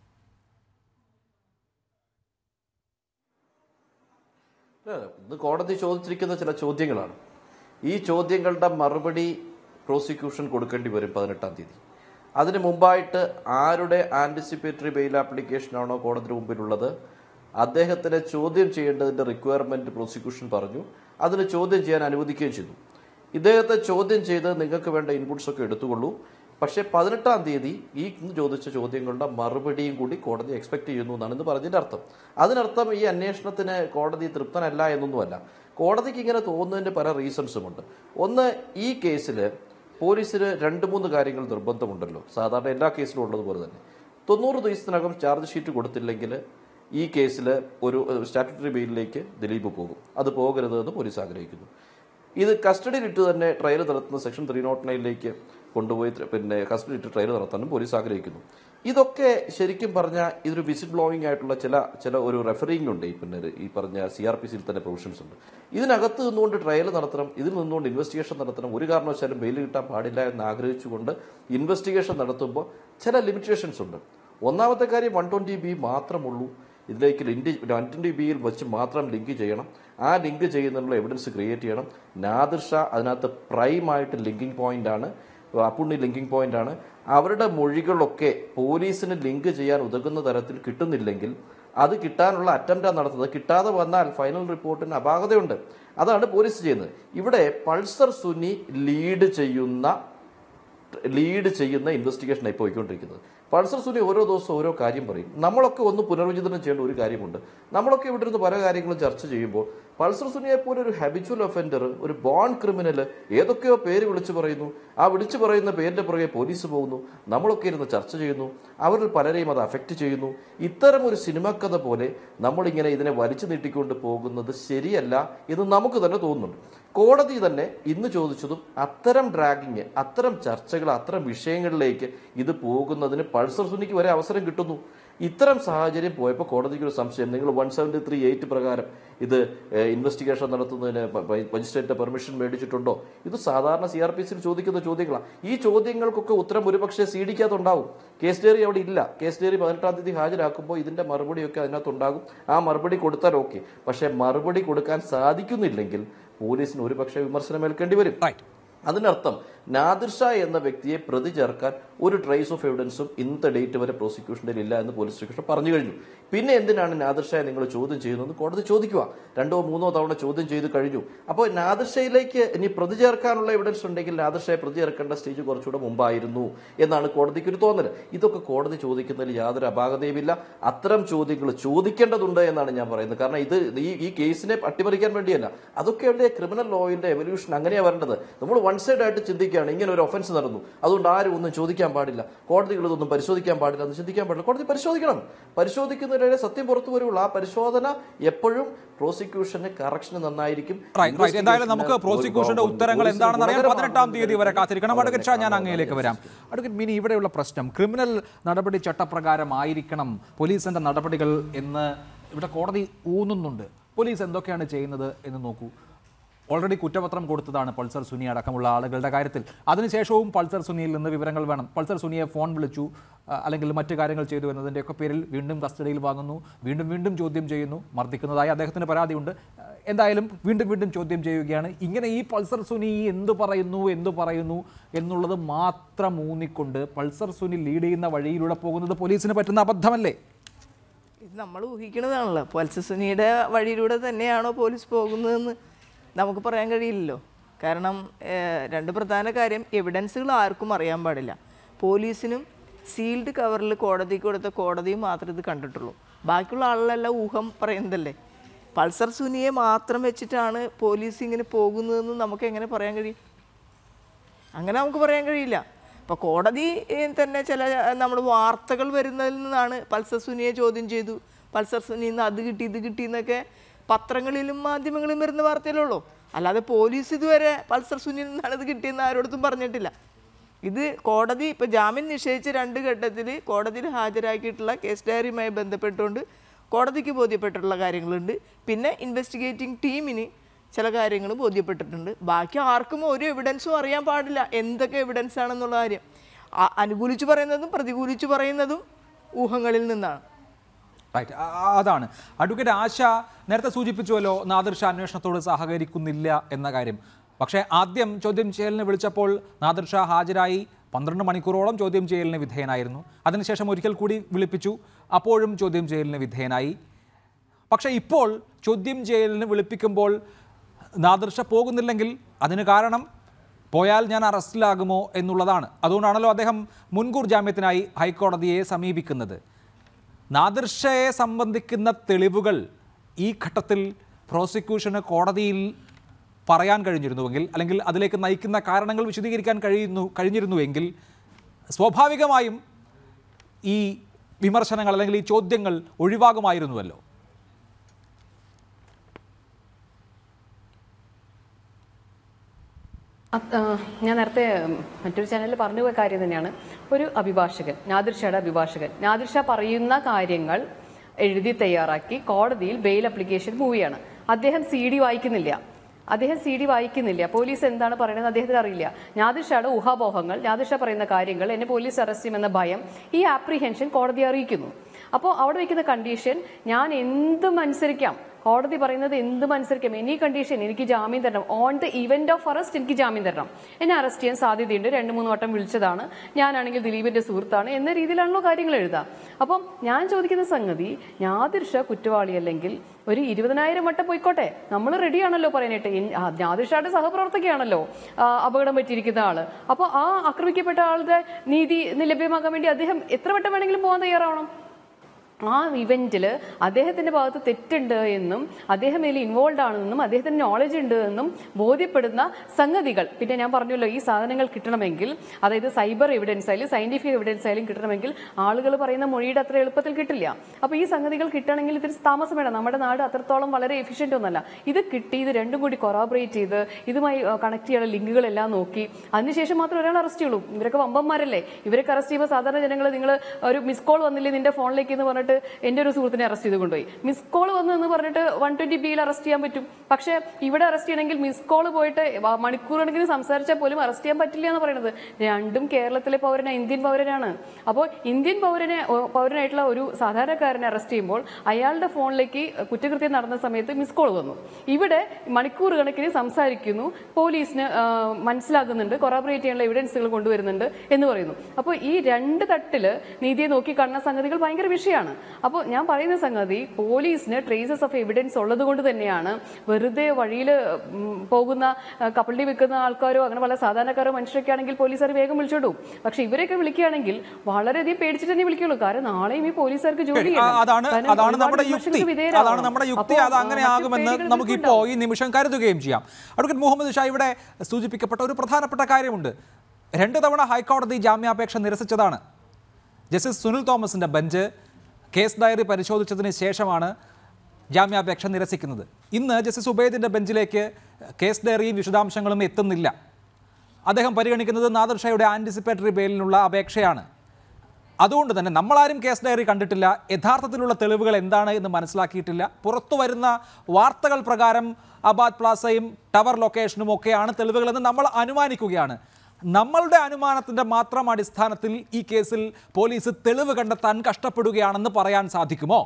ഇത് കോടതി ചോദിച്ചിരിക്കുന്ന ചില ചോദ്യങ്ങളാണ് ഈ ചോദ്യങ്ങളുടെ മറുപടി പ്രോസിക്യൂഷൻ കൊടുക്കേണ്ടി വരും പതിനെട്ടാം തീയതി അതിന് മുമ്പായിട്ട് ആരുടെ ആൻറ്റിസിപ്പേറ്ററി ബെയിൽ ആപ്ലിക്കേഷനാണോ കോടതിന് മുമ്പിലുള്ളത് അദ്ദേഹത്തിനെ ചോദ്യം ചെയ്യേണ്ടതിന്റെ റിക്വയർമെന്റ് പ്രോസിക്യൂഷൻ പറഞ്ഞു അതിന് ചോദ്യം ചെയ്യാൻ അനുവദിക്കുകയും ചെയ്തു ഇദ്ദേഹത്തെ ചോദ്യം ചെയ്ത് നിങ്ങൾക്ക് വേണ്ട ഇൻപുട്സ് ഒക്കെ എടുത്തുകൊള്ളൂ പക്ഷേ പതിനെട്ടാം തീയതി ഈ ഇന്ന് ചോദിച്ച ചോദ്യങ്ങളുടെ മറുപടിയും കൂടി കോടതി എക്സ്പെക്ട് ചെയ്യുന്നു എന്നാണ് ഇന്ന് പറഞ്ഞതിന്റെ അർത്ഥം അതിനർത്ഥം ഈ അന്വേഷണത്തിന് കോടതി തൃപ്തനല്ല എന്നൊന്നുമല്ല കോടതിക്ക് ഇങ്ങനെ തോന്നുന്നതിന്റെ പല റീസൺസുമുണ്ട് ഒന്ന് ഈ കേസിൽ പോലീസിന് രണ്ട് മൂന്ന് കാര്യങ്ങൾ നിർബന്ധമുണ്ടല്ലോ സാധാരണ എല്ലാ കേസിലും ഉള്ളതുപോലെ തന്നെ തൊണ്ണൂറ് ദിവസത്തിനകം ചാർജ് ഷീറ്റ് കൊടുത്തില്ലെങ്കിൽ ഈ കേസിൽ ഒരു സ്റ്റാറ്റുട്ടറി ബെയിലിലേക്ക് ദിലീപ് പോകും അത് പോകരുതെന്ന് പോലീസ് ആഗ്രഹിക്കുന്നു ഇത് കസ്റ്റഡിയിലിട്ട് തന്നെ ട്രയൽ നടത്തുന്ന സെക്ഷൻ ത്രീ നോട്ട് നയനിലേക്ക് കൊണ്ടുപോയി ത്ര- പിന്നെ കസ്റ്റഡി ഇട്ട് ട്രയൽ നടത്താനും പോലീസ് ആഗ്രഹിക്കുന്നു ഇതൊക്കെ ശരിക്കും പറഞ്ഞാൽ ഇതൊരു വിസിറ്റ് ബ്ലോയിങ് ആയിട്ടുള്ള ചില ചില ഒരു റെഫറിംഗ് ഉണ്ട് ഈ പിന്നെ ഒരു ഈ പറഞ്ഞ സി ആർ പി സിയിൽ തന്നെ പ്രൊവിഷൻസ് ഉണ്ട് ഇതിനകത്ത് നിന്നുകൊണ്ട് ട്രയൽ നടത്തണം ഇതിൽ നിന്നുകൊണ്ട് ഇൻവെസ്റ്റിഗേഷൻ നടത്തണം ഒരു കാരണവശാലും ബെയിൽ കിട്ടാൻ പാടില്ല എന്ന് ആഗ്രഹിച്ചുകൊണ്ട് ഇൻവെസ്റ്റിഗേഷൻ നടത്തുമ്പോൾ ചില ലിമിറ്റേഷൻസ് ഉണ്ട് ഒന്നാമത്തെ കാര്യം വൺ ട്വന്റി ബി മാത്രമുള്ളൂ ഇതിലേക്ക് ലിങ്ക് വൺ ട്വന്റി ബിയിൽ വെച്ച് മാത്രം ലിങ്ക് ചെയ്യണം ആ ലിങ്ക് ചെയ്യുന്നതിനുള്ള എവിഡൻസ് ക്രിയേറ്റ് ചെയ്യണം നാദിർ ഷാ അതിനകത്ത് പ്രൈമായിട്ട് ലിങ്കിങ് പോയിന്റ് ആണ് അപ്പുണ്ണി ലിങ്കിങ് പോയിന്റ് ആണ് അവരുടെ മൊഴികളൊക്കെ പോലീസിന് ലിങ്ക് ചെയ്യാൻ ഉതകുന്ന തരത്തിൽ കിട്ടുന്നില്ലെങ്കിൽ അത് കിട്ടാനുള്ള അറ്റംപ്റ്റാണ് നടത്തുന്നത് കിട്ടാതെ വന്നാൽ ഫൈനൽ റിപ്പോർട്ടിന് അപാകതയുണ്ട് അതാണ് പോലീസ് ചെയ്യുന്നത് ഇവിടെ പൾസർ സുനി ലീഡ് ചെയ്യുന്ന ലീഡ് ചെയ്യുന്ന ഇൻവെസ്റ്റിഗേഷൻ ഇപ്പോൾ പോയിക്കൊണ്ടിരിക്കുന്നത് പൾസർ സുനി ഓരോ ദിവസവും ഓരോ കാര്യം പറയും നമ്മളൊക്കെ ഒന്ന് പുനർവിചിന്തനം ചെയ്യേണ്ട ഒരു കാര്യമുണ്ട് നമ്മളൊക്കെ ഇവിടെ ഇരുന്ന് പല കാര്യങ്ങളും ചർച്ച ചെയ്യുമ്പോൾ പൾസർ സുനിയെ പോലെ ഒരു ഹാബിച്വൽ ഒഫൻഡർ ഒരു ബോൺ ക്രിമിനൽ ഏതൊക്കെയോ പേര് വിളിച്ചു പറയുന്നു ആ വിളിച്ചു പറയുന്ന പേരിന്റെ പുറകെ പോലീസ് പോകുന്നു നമ്മളൊക്കെ ഇരുന്ന് ചർച്ച ചെയ്യുന്നു അവരിൽ പലരെയും അത് അഫക്റ്റ് ചെയ്യുന്നു ഇത്തരം ഒരു സിനിമ കഥ പോലെ നമ്മളിങ്ങനെ ഇതിനെ വലിച്ചു നീട്ടിക്കൊണ്ട് പോകുന്നത് ശരിയല്ല എന്ന് നമുക്ക് തന്നെ തോന്നുന്നുണ്ട് കോടതി തന്നെ ഇന്ന് ചോദിച്ചതും അത്തരം ഡ്രാഗിങ് അത്തരം ചർച്ചകൾ അത്തരം വിഷയങ്ങളിലേക്ക് ഇത് പോകുന്നതിന് പൾസർ സുനിക്ക് വരെ അവസരം കിട്ടുന്നു ഇത്തരം സാഹചര്യം പോയപ്പോൾ കോടതിക്ക് ഒരു സംശയം നിങ്ങൾ വൺ സെവൻറ്റി ത്രീ എയ്റ്റ് പ്രകാരം ഇത് ഇൻവെസ്റ്റിഗേഷൻ നടത്തുന്നതിന് മജിസ്ട്രേറ്റ് പെർമിഷൻ മേടിച്ചിട്ടുണ്ടോ ഇത് സാധാരണ സി ആർ പി സിയിൽ ചോദിക്കുന്ന ചോദ്യങ്ങളാണ് ഈ ചോദ്യങ്ങൾക്കൊക്കെ ഉത്തരം ഒരുപക്ഷെ സി ഡിക്കകത്തുണ്ടാവും കേസ് ഡയറി അവിടെ ഇല്ല കേസ് ഡയറി പതിനെട്ടാം തീയതി ഹാജരാക്കുമ്പോൾ ഇതിന്റെ മറുപടിയൊക്കെ അതിനകത്തുണ്ടാകും ആ മറുപടി കൊടുത്താൽ ഓക്കെ പക്ഷേ മറുപടി കൊടുക്കാൻ സാധിക്കുന്നില്ലെങ്കിൽ പോലീസിന് ഒരുപക്ഷെ വിമർശനം ഏൽക്കേണ്ടി വരും റൈറ്റ് അതിനർത്ഥം നാദിർ ഷാ എന്ന വ്യക്തിയെ പ്രതി ചേർക്കാൻ ഒരു ട്രേസ് ഓഫ് എവിഡൻസും ഇന്നത്തെ ഡേറ്റ് വരെ പ്രോസിക്യൂഷന്റെ ഇല്ല എന്ന് പോലീസ് സ്റ്റേഷൻ പറഞ്ഞു കഴിഞ്ഞു പിന്നെ എന്തിനാണ് നാദിർ ഷായെ നിങ്ങൾ ചോദ്യം ചെയ്യുന്നത് കോടതി ചോദിക്കുക രണ്ടോ മൂന്നോ തവണ ചോദ്യം ചെയ്ത് കഴിഞ്ഞു അപ്പോൾ നാദിർ ഷായിലേക്ക് ഇനി പ്രതി ചേർക്കാനുള്ള എവിഡൻസ് ഉണ്ടെങ്കിൽ നാദിർ ഷായെ പ്രതി ചേർക്കേണ്ട സ്റ്റേജ് കുറച്ചുകൂടെ മുമ്പായിരുന്നു എന്നാണ് കോടതിക്ക് ഒരു തോന്നൽ ഇതൊക്കെ കോടതി ചോദിക്കുന്നതിൽ യാതൊരു അപാകതയുമില്ല അത്തരം ചോദ്യങ്ങൾ ചോദിക്കേണ്ടതുണ്ട് എന്നാണ് ഞാൻ പറയുന്നത് കാരണം ഇത് ഈ ഈ കേസിനെ അട്ടിമറിക്കാൻ വേണ്ടിയല്ല അതൊക്കെയല്ലേ ക്രിമിനൽ ലോയിന്റെ എവല്യൂഷൻ അങ്ങനെയാണ് വരേണ്ടത് നമ്മൾ വൺ സൈഡ് ആയിട്ട് ചിന്തിക്കുകയാണ് ഇങ്ങനെ ഒരു ഒഫൻസ് നടന്നു അതുകൊണ്ട് ആരും ഒന്നും ചോദിക്കാൻ പാടില്ല കോടതികൾ ഇതൊന്നും പരിശോധിക്കാൻ പാടില്ല എന്ന് ചിന്തിക്കാൻ പാടില്ല കോടതി പരിശോധിക്കണം പരിശോധിക്കുന്നതിനിടെ സത്യം പുറത്തു വരുള്ളൂ ആ പരിശോധന എപ്പോഴും പ്രോസിക്യൂഷന് കറക്ഷന് നന്നായിരിക്കും റൈറ്റ് റൈറ്റ് എന്തായാലും നമുക്ക് പ്രോസിക്യൂഷന്റെ ഉത്തരങ്ങൾ എന്താണെന്ന് അറിയാൻ പതിനെട്ടാം തീയതി വരെ കാത്തിരിക്കണം അഡ്വക്കേറ്റ് ഷാ ഞാൻ അങ്ങയിലേക്ക് വരാം അഡ്വക്കേറ്റ് മിനി ഇവിടെയുള്ള പ്രശ്നം ക്രിമിനൽ നടപടി ചട്ടപ്രകാരമായിരിക്കണം പോലീസിന്റെ നടപടികൾ എന്ന് ഇവിടെ കോടതി ഊന്നുന്നുണ്ട് പോലീസ് എന്തൊക്കെയാണ് ചെയ്യുന്നത് എന്ന് നോക്കൂ ഓൾറെഡി കുറ്റപത്രം കൊടുത്തതാണ് പൾസർ സുനി അടക്കമുള്ള ആളുകളുടെ കാര്യത്തിൽ അതിനുശേഷവും പൾസർ സുനിയിൽ നിന്ന് വിവരങ്ങൾ വേണം പൾസർ സുനിയെ ഫോൺ വിളിച്ചു ആ, അല്ലെങ്കിൽ മറ്റു കാര്യങ്ങൾ ചെയ്തു എന്നതിൻ്റെയൊക്കെ പേരിൽ വീണ്ടും കസ്റ്റഡിയിൽ വാങ്ങുന്നു വീണ്ടും വീണ്ടും ചോദ്യം ചെയ്യുന്നു മർദ്ദിക്കുന്നതായി അദ്ദേഹത്തിന് പരാതിയുണ്ട് ആ, എന്തായാലും വീണ്ടും വീണ്ടും ചോദ്യം ചെയ്യുകയാണ് ഇങ്ങനെ ഈ പൾസർ സുനി എന്തു പറയുന്നു എന്തു പറയുന്നു എന്നുള്ളത് മാത്രം ഊന്നിക്കൊണ്ട് പൾസർ സുനി ലീഡ് ചെയ്യുന്ന വഴിയിലൂടെ പോകുന്നത് പോലീസിന് പറ്റുന്ന അബദ്ധമല്ലേ ഇത് നമ്മൾ ഊഹിക്കുന്നതാണല്ലോ പൾസസുനിയുടെ വഴിയിലൂടെ തന്നെയാണോ പോലീസ് പോകുന്നതെന്ന് നമുക്ക് പറയാൻ കഴിയില്ലല്ലോ കാരണം ഏഹ്, രണ്ട് പ്രധാന കാര്യം എവിഡൻസുകൾ ആർക്കും അറിയാൻ പാടില്ല പോലീസിനും സീൽഡ് കവറിൽ കോടതിക്ക് കൊടുത്ത കോടതിയും മാത്രമേ ഇത് കണ്ടിട്ടുള്ളൂ ബാക്കിയുള്ള ആളുകളെല്ലാം ഊഹം പറയുന്നതല്ലേ പൾസർ സുനിയെ മാത്രം വെച്ചിട്ടാണ് പോലീസ് ഇങ്ങനെ പോകുന്നതെന്ന് നമുക്ക് എങ്ങനെ പറയാൻ കഴിയും അങ്ങനെ നമുക്ക് പറയാൻ കഴിയില്ല ഇപ്പോൾ കോടതി ഏഹ്, തന്നെ ചില നമ്മൾ വാർത്തകൾ വരുന്നതിൽ നിന്നാണ് പൾസർ സുനിയെ ചോദ്യം ചെയ്തു പൾസർ സുനിയിൽ നിന്ന് അത് കിട്ടി ഇത് കിട്ടി എന്നൊക്കെ പത്രങ്ങളിലും മാധ്യമങ്ങളിലും വരുന്ന വാർത്തയിലുള്ളൂ അല്ലാതെ പോലീസ് ഇതുവരെ പൾസർ സുനിയിൽ നിന്നാണ് ഇത് കിട്ടിയെന്ന് ആരോടത്തും പറഞ്ഞിട്ടില്ല ഇത് കോടതി ഇപ്പോൾ ജാമ്യം നിഷേധിച്ച രണ്ട് ഘട്ടത്തിൽ കോടതിയിൽ ഹാജരാക്കിയിട്ടുള്ള കേസ് ഡയറിയുമായി ബന്ധപ്പെട്ടുകൊണ്ട് കോടതിക്ക് ബോധ്യപ്പെട്ടിട്ടുള്ള കാര്യങ്ങളുണ്ട് പിന്നെ ഇൻവെസ്റ്റിഗേറ്റിംഗ് ടീമിന് ചില കാര്യങ്ങൾ ബോധ്യപ്പെട്ടിട്ടുണ്ട് ബാക്കി ആർക്കും ഒരു എവിഡൻസും അറിയാൻ പാടില്ല എന്തൊക്കെ എവിഡൻസ് ആണെന്നുള്ള കാര്യം ആ- അനുകൂലിച്ച് പറയുന്നതും പ്രതികൂലിച്ച് പറയുന്നതും ഊഹങ്ങളിൽ നിന്നാണ് റൈറ്റ് അതാണ് അഡ്വക്കേറ്റ് ആശ നേരത്തെ സൂചിപ്പിച്ചുവല്ലോ നാദിർ ഷാ അന്വേഷണത്തോട് സഹകരിക്കുന്നില്ല എന്ന കാര്യം പക്ഷേ ആദ്യം ചോദ്യം ചെയ്യലിന് വിളിച്ചപ്പോൾ നാദിർ ഷാ ഹാജരായി പന്ത്രണ്ട് മണിക്കൂറോളം ചോദ്യം ചെയ്യലിന് വിധേയനായിരുന്നു അതിനുശേഷം ഒരിക്കൽ കൂടി വിളിപ്പിച്ചു അപ്പോഴും ചോദ്യം ചെയ്യലിന് വിധേയനായി പക്ഷേ ഇപ്പോൾ ചോദ്യം ചെയ്യലിന് വിളിപ്പിക്കുമ്പോൾ നാദിർഷ പോകുന്നില്ലെങ്കിൽ അതിന് കാരണം പോയാൽ ഞാൻ അറസ്റ്റിലാകുമോ എന്നുള്ളതാണ് അതുകൊണ്ടാണല്ലോ അദ്ദേഹം മുൻകൂർ ജാമ്യത്തിനായി ഹൈക്കോടതിയെ സമീപിക്കുന്നത് നാദിർഷയെ സംബന്ധിക്കുന്ന തെളിവുകൾ ഈ ഘട്ടത്തിൽ പ്രോസിക്യൂഷന് കോടതിയിൽ പറയാൻ കഴിഞ്ഞിരുന്നുവെങ്കിൽ അല്ലെങ്കിൽ അതിലേക്ക് നയിക്കുന്ന കാരണങ്ങൾ വിശദീകരിക്കാൻ കഴിയുന്നു കഴിഞ്ഞിരുന്നുവെങ്കിൽ സ്വാഭാവികമായും ഈ വിമർശനങ്ങൾ അല്ലെങ്കിൽ ഈ ചോദ്യങ്ങൾ ഒഴിവാകുമായിരുന്നുവല്ലോ അത്, ആ, ഞാൻ നേരത്തെ ഉം, മറ്റൊരു ചാനലിൽ പറഞ്ഞു പോയ കാര്യം തന്നെയാണ് ഒരു അഭിഭാഷകൻ നാദിർ ഷായുടെ അഭിഭാഷകൻ നാദിർ ഷാ പറയുന്ന കാര്യങ്ങൾ എഴുതി തയ്യാറാക്കി കോടതിയിൽ ബെയിൽ അപ്ലിക്കേഷൻ മൂവിയാണ് അദ്ദേഹം സി ഡി വായിക്കുന്നില്ല അദ്ദേഹം സി ഡി വായിക്കുന്നില്ല പോലീസ് എന്താണ് പറയുന്നത് അദ്ദേഹത്തിന് അറിയില്ല നാദിർ ഷായുടെ ഊഹാപോഹങ്ങൾ നാദിർ ഷാ പറയുന്ന കാര്യങ്ങൾ എന്നെ പോലീസ് അറസ്റ്റ് ചെയ്യുമെന്ന ഭയം ഈ ആപ്രിഹെൻഷൻ കോടതിയെ അറിയിക്കുന്നു അപ്പോൾ അവിടെ വയ്ക്കുന്ന കണ്ടീഷൻ ഞാൻ എന്തും അനുസരിക്കാം കോടതി പറയുന്നത് എന്തും അനുസരിക്കാം എനി കണ്ടീഷൻ എനിക്ക് ജാമ്യം തരണം on the event of arrest എനിക്ക് ജാമ്യം തരണം എന്നെ അറസ്റ്റ് ചെയ്യാൻ സാധ്യതയുണ്ട് രണ്ട് മൂന്ന് വട്ടം വിളിച്ചതാണ് ഞാനാണെങ്കിൽ ദിലീപിന്റെ സുഹൃത്താണ് എന്ന രീതിയിലാണല്ലോ കാര്യങ്ങൾ എഴുതുക അപ്പം ഞാൻ ചോദിക്കുന്ന സംഗതി നാദിർ ഷാ കുറ്റവാളി അല്ലെങ്കിൽ ഒരു ഇരുപതിനായിരം വട്ടം പോയിക്കോട്ടെ നമ്മൾ റെഡിയാണല്ലോ പറയാനായിട്ട് ഇൻ- ആ, നാദിർ ഷായുടെ സഹപ്രവർത്തകയാണല്ലോ ആ, അപകടം പറ്റിയിരിക്കുന്ന ആള് അപ്പോൾ ആ ആക്രമിക്കപ്പെട്ട ആളുടെ നീതി ലഭ്യമാക്കാൻ വേണ്ടി അദ്ദേഹം എത്ര വട്ടം വേണമെങ്കിലും പോകാൻ തയ്യാറാവണം ആ ഇവന്റിൽ അദ്ദേഹത്തിന്റെ ഭാഗത്ത് തെറ്റുണ്ട് എന്നും അദ്ദേഹം ഇതിൽ ഇൻവോൾവ് ആണെന്നും അദ്ദേഹത്തിന് നോളജ് ഉണ്ട് എന്നും ബോധ്യപ്പെടുന്ന സംഗതികൾ പിന്നെ ഞാൻ പറഞ്ഞല്ലോ ഈ സാധനങ്ങൾ കിട്ടണമെങ്കിൽ അതായത് സൈബർ എവിഡൻസ് ആയാലും സയന്റിഫിക് എവിഡൻസ് ആയാലും കിട്ടണമെങ്കിൽ ആളുകൾ പറയുന്ന മൊഴിയുടെ അത്ര എളുപ്പത്തിൽ കിട്ടില്ല അപ്പൊ ഈ സംഗതികൾ കിട്ടണമെങ്കിൽ ഇത്തിരി താമസം വേണം നമ്മുടെ നാട് അത്രത്തോളം വളരെ എഫിഷ്യന്റ് ഒന്നല്ല ഇത് കിട്ടി ഇത് രണ്ടും കൂടി കൊറാബറേറ്റ് ചെയ്ത് ഇതുമായി കണക്ട് ചെയ്യാനുള്ള ലിങ്കുകളെല്ലാം നോക്കി അതിനുശേഷം മാത്രം ഒരാൾ അറസ്റ്റ് ചെയ്യുള്ളൂ ഇവരൊക്കെ വമ്പന്മാരല്ലേ ഇവരൊക്കെ അറസ്റ്റ് ചെയ്യുമ്പോൾ സാധാരണ ജനങ്ങൾ നിങ്ങൾ ഒരു മിസ് കോൾ വന്നില്ലേ നിന്റെ ഫോണിലേക്ക് എന്ന് പറഞ്ഞിട്ട് എന്റെ ഒരു സുഹൃത്തിനെ അറസ്റ്റ് ചെയ്ത് കൊണ്ടുപോയി മിസ് കോൾ വന്നു എന്ന് പറഞ്ഞിട്ട് വൺ ട്വന്റി ബിയിൽ അറസ്റ്റ് ചെയ്യാൻ പറ്റും പക്ഷേ ഇവിടെ അറസ്റ്റ് ചെയ്യണമെങ്കിൽ മിസ് കോൾ പോയിട്ട് വ- മണിക്കൂർ കണക്കിന് സംസാരിച്ചാൽ പോലും അറസ്റ്റ് ചെയ്യാൻ പറ്റില്ല എന്ന് പറയുന്നത് രണ്ടും കേരളത്തിലെ പൗരന ഇന്ത്യൻ പൗരനാണ് അപ്പോൾ ഇന്ത്യൻ പൗരനെ ഓ, പൗരനായിട്ടുള്ള ഒരു സാധാരണക്കാരനെ അറസ്റ്റ് ചെയ്യുമ്പോൾ അയാളുടെ ഫോണിലേക്ക് കുറ്റകൃത്യം നടന്ന സമയത്ത് മിസ് കോൾ വന്നു ഇവിടെ മണിക്കൂർ കണക്കിന് സംസാരിക്കുന്നു പോലീസിന് ആ, മനസ്സിലാകുന്നുണ്ട് കൊറാബറേറ്റ് ചെയ്യാനുള്ള എവിഡൻസുകൾ കൊണ്ടുവരുന്നുണ്ട് എന്ന് പറയുന്നു അപ്പോൾ ഈ രണ്ട് തട്ടില് നീതിയെ നോക്കി കാണുന്ന സംഗതികൾ ഭയങ്കര വിഷയമാണ് അപ്പോൾ ഞാൻ പറയുന്ന സംഗതി പോലീസിന് ട്രേസസ് ഓഫ് എവിഡൻസ് ഉള്ളത് കൊണ്ട് തന്നെയാണ് വെറുതെ വഴിയിൽ പോകുന്ന ആ, കപ്പലി വിൽക്കുന്ന ആൾക്കാരോ അങ്ങനെ പല സാധാരണക്കാരോ മനുഷ്യരൊക്കെ ആണെങ്കിൽ പോലീസുകാർ വേഗം വിളിച്ചോടും പക്ഷെ ഇവരെയൊക്കെ വിളിക്കുകയാണെങ്കിൽ വളരെയധികം പേടിച്ചിട്ട് തന്നെ വിളിക്കുള്ളൂ കാരണം നാളെയും ഈ പോലീസുകാർക്ക് ജോലി ആ, ചെയ്യണം. അതാണ് കാരണം അതാണ് ഒരുപാട് നമ്മുടെ വിമർശനങ്ങൾക്ക് യുക്തി വിധേയരാവണം. അതാണ് നമ്മുടെ യുക്തി അപ്പോൾ, അത് അങ്ങനെ ആ, മറ്റു ആകുമെന്ന് പേടികൾ നമുക്കിപ്പോ ഈ നിമിഷം കരുതുകയും ചെയ്യാം അഡ്വക്കേറ്റ് മുഹമ്മദ് ഷാ ഇവിടെ സൂചിപ്പിക്കപ്പെട്ട ഒരു പ്രധാനപ്പെട്ട കാര്യമുണ്ട് രണ്ട് തവണ ഹൈക്കോടതി ജാമ്യാപേക്ഷ നിരസിച്ചതാണ് ജസ്റ്റിസ് സുനിൽ തോമസിന്റെ ബെഞ്ച് കേസ് ഡയറി പരിശോധിച്ചതിന് ശേഷമാണ് ജാമ്യാപേക്ഷ നിരസിക്കുന്നത് ഇന്ന് ജസ്റ്റിസ് ഉബൈദിന്റെ ബെഞ്ചിലേക്ക് കേസ് ഡയറിയും വിശദാംശങ്ങളും എത്തുന്നില്ല അദ്ദേഹം പരിഗണിക്കുന്നത് നാദർ ഷായുടെ ആൻറ്റിസിപ്പേറ്ററി ബെയിലിനുള്ള അപേക്ഷയാണ് അതുകൊണ്ട് തന്നെ നമ്മളാരും കേസ് ഡയറി കണ്ടിട്ടില്ല യഥാർത്ഥത്തിലുള്ള തെളിവുകൾ എന്താണ് എന്ന് മനസ്സിലാക്കിയിട്ടില്ല പുറത്തു വരുന്ന വാർത്തകൾ പ്രകാരം അബാദ് പ്ലാസയും ടവർ ലൊക്കേഷനും ഒക്കെയാണ് തെളിവുകളെന്ന് നമ്മൾ അനുമാനിക്കുകയാണ് നമ്മളുടെ അനുമാനത്തിൻ്റെ മാത്രം അടിസ്ഥാനത്തിൽ ഈ കേസിൽ പോലീസ് തെളിവ് കണ്ടെത്താൻ കഷ്ടപ്പെടുകയാണെന്ന് പറയാൻ സാധിക്കുമോ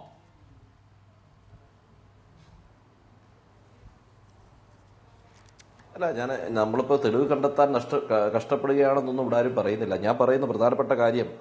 അല്ല ഞാൻ നമ്മളിപ്പോൾ തെളിവ് കണ്ടെത്താൻ നഷ്ട ക- കഷ്ടപ്പെടുകയാണെന്നൊന്നും ഇവിടെ ആരും പറയുന്നില്ല ഞാൻ പറയുന്ന പ്രധാനപ്പെട്ട കാര്യം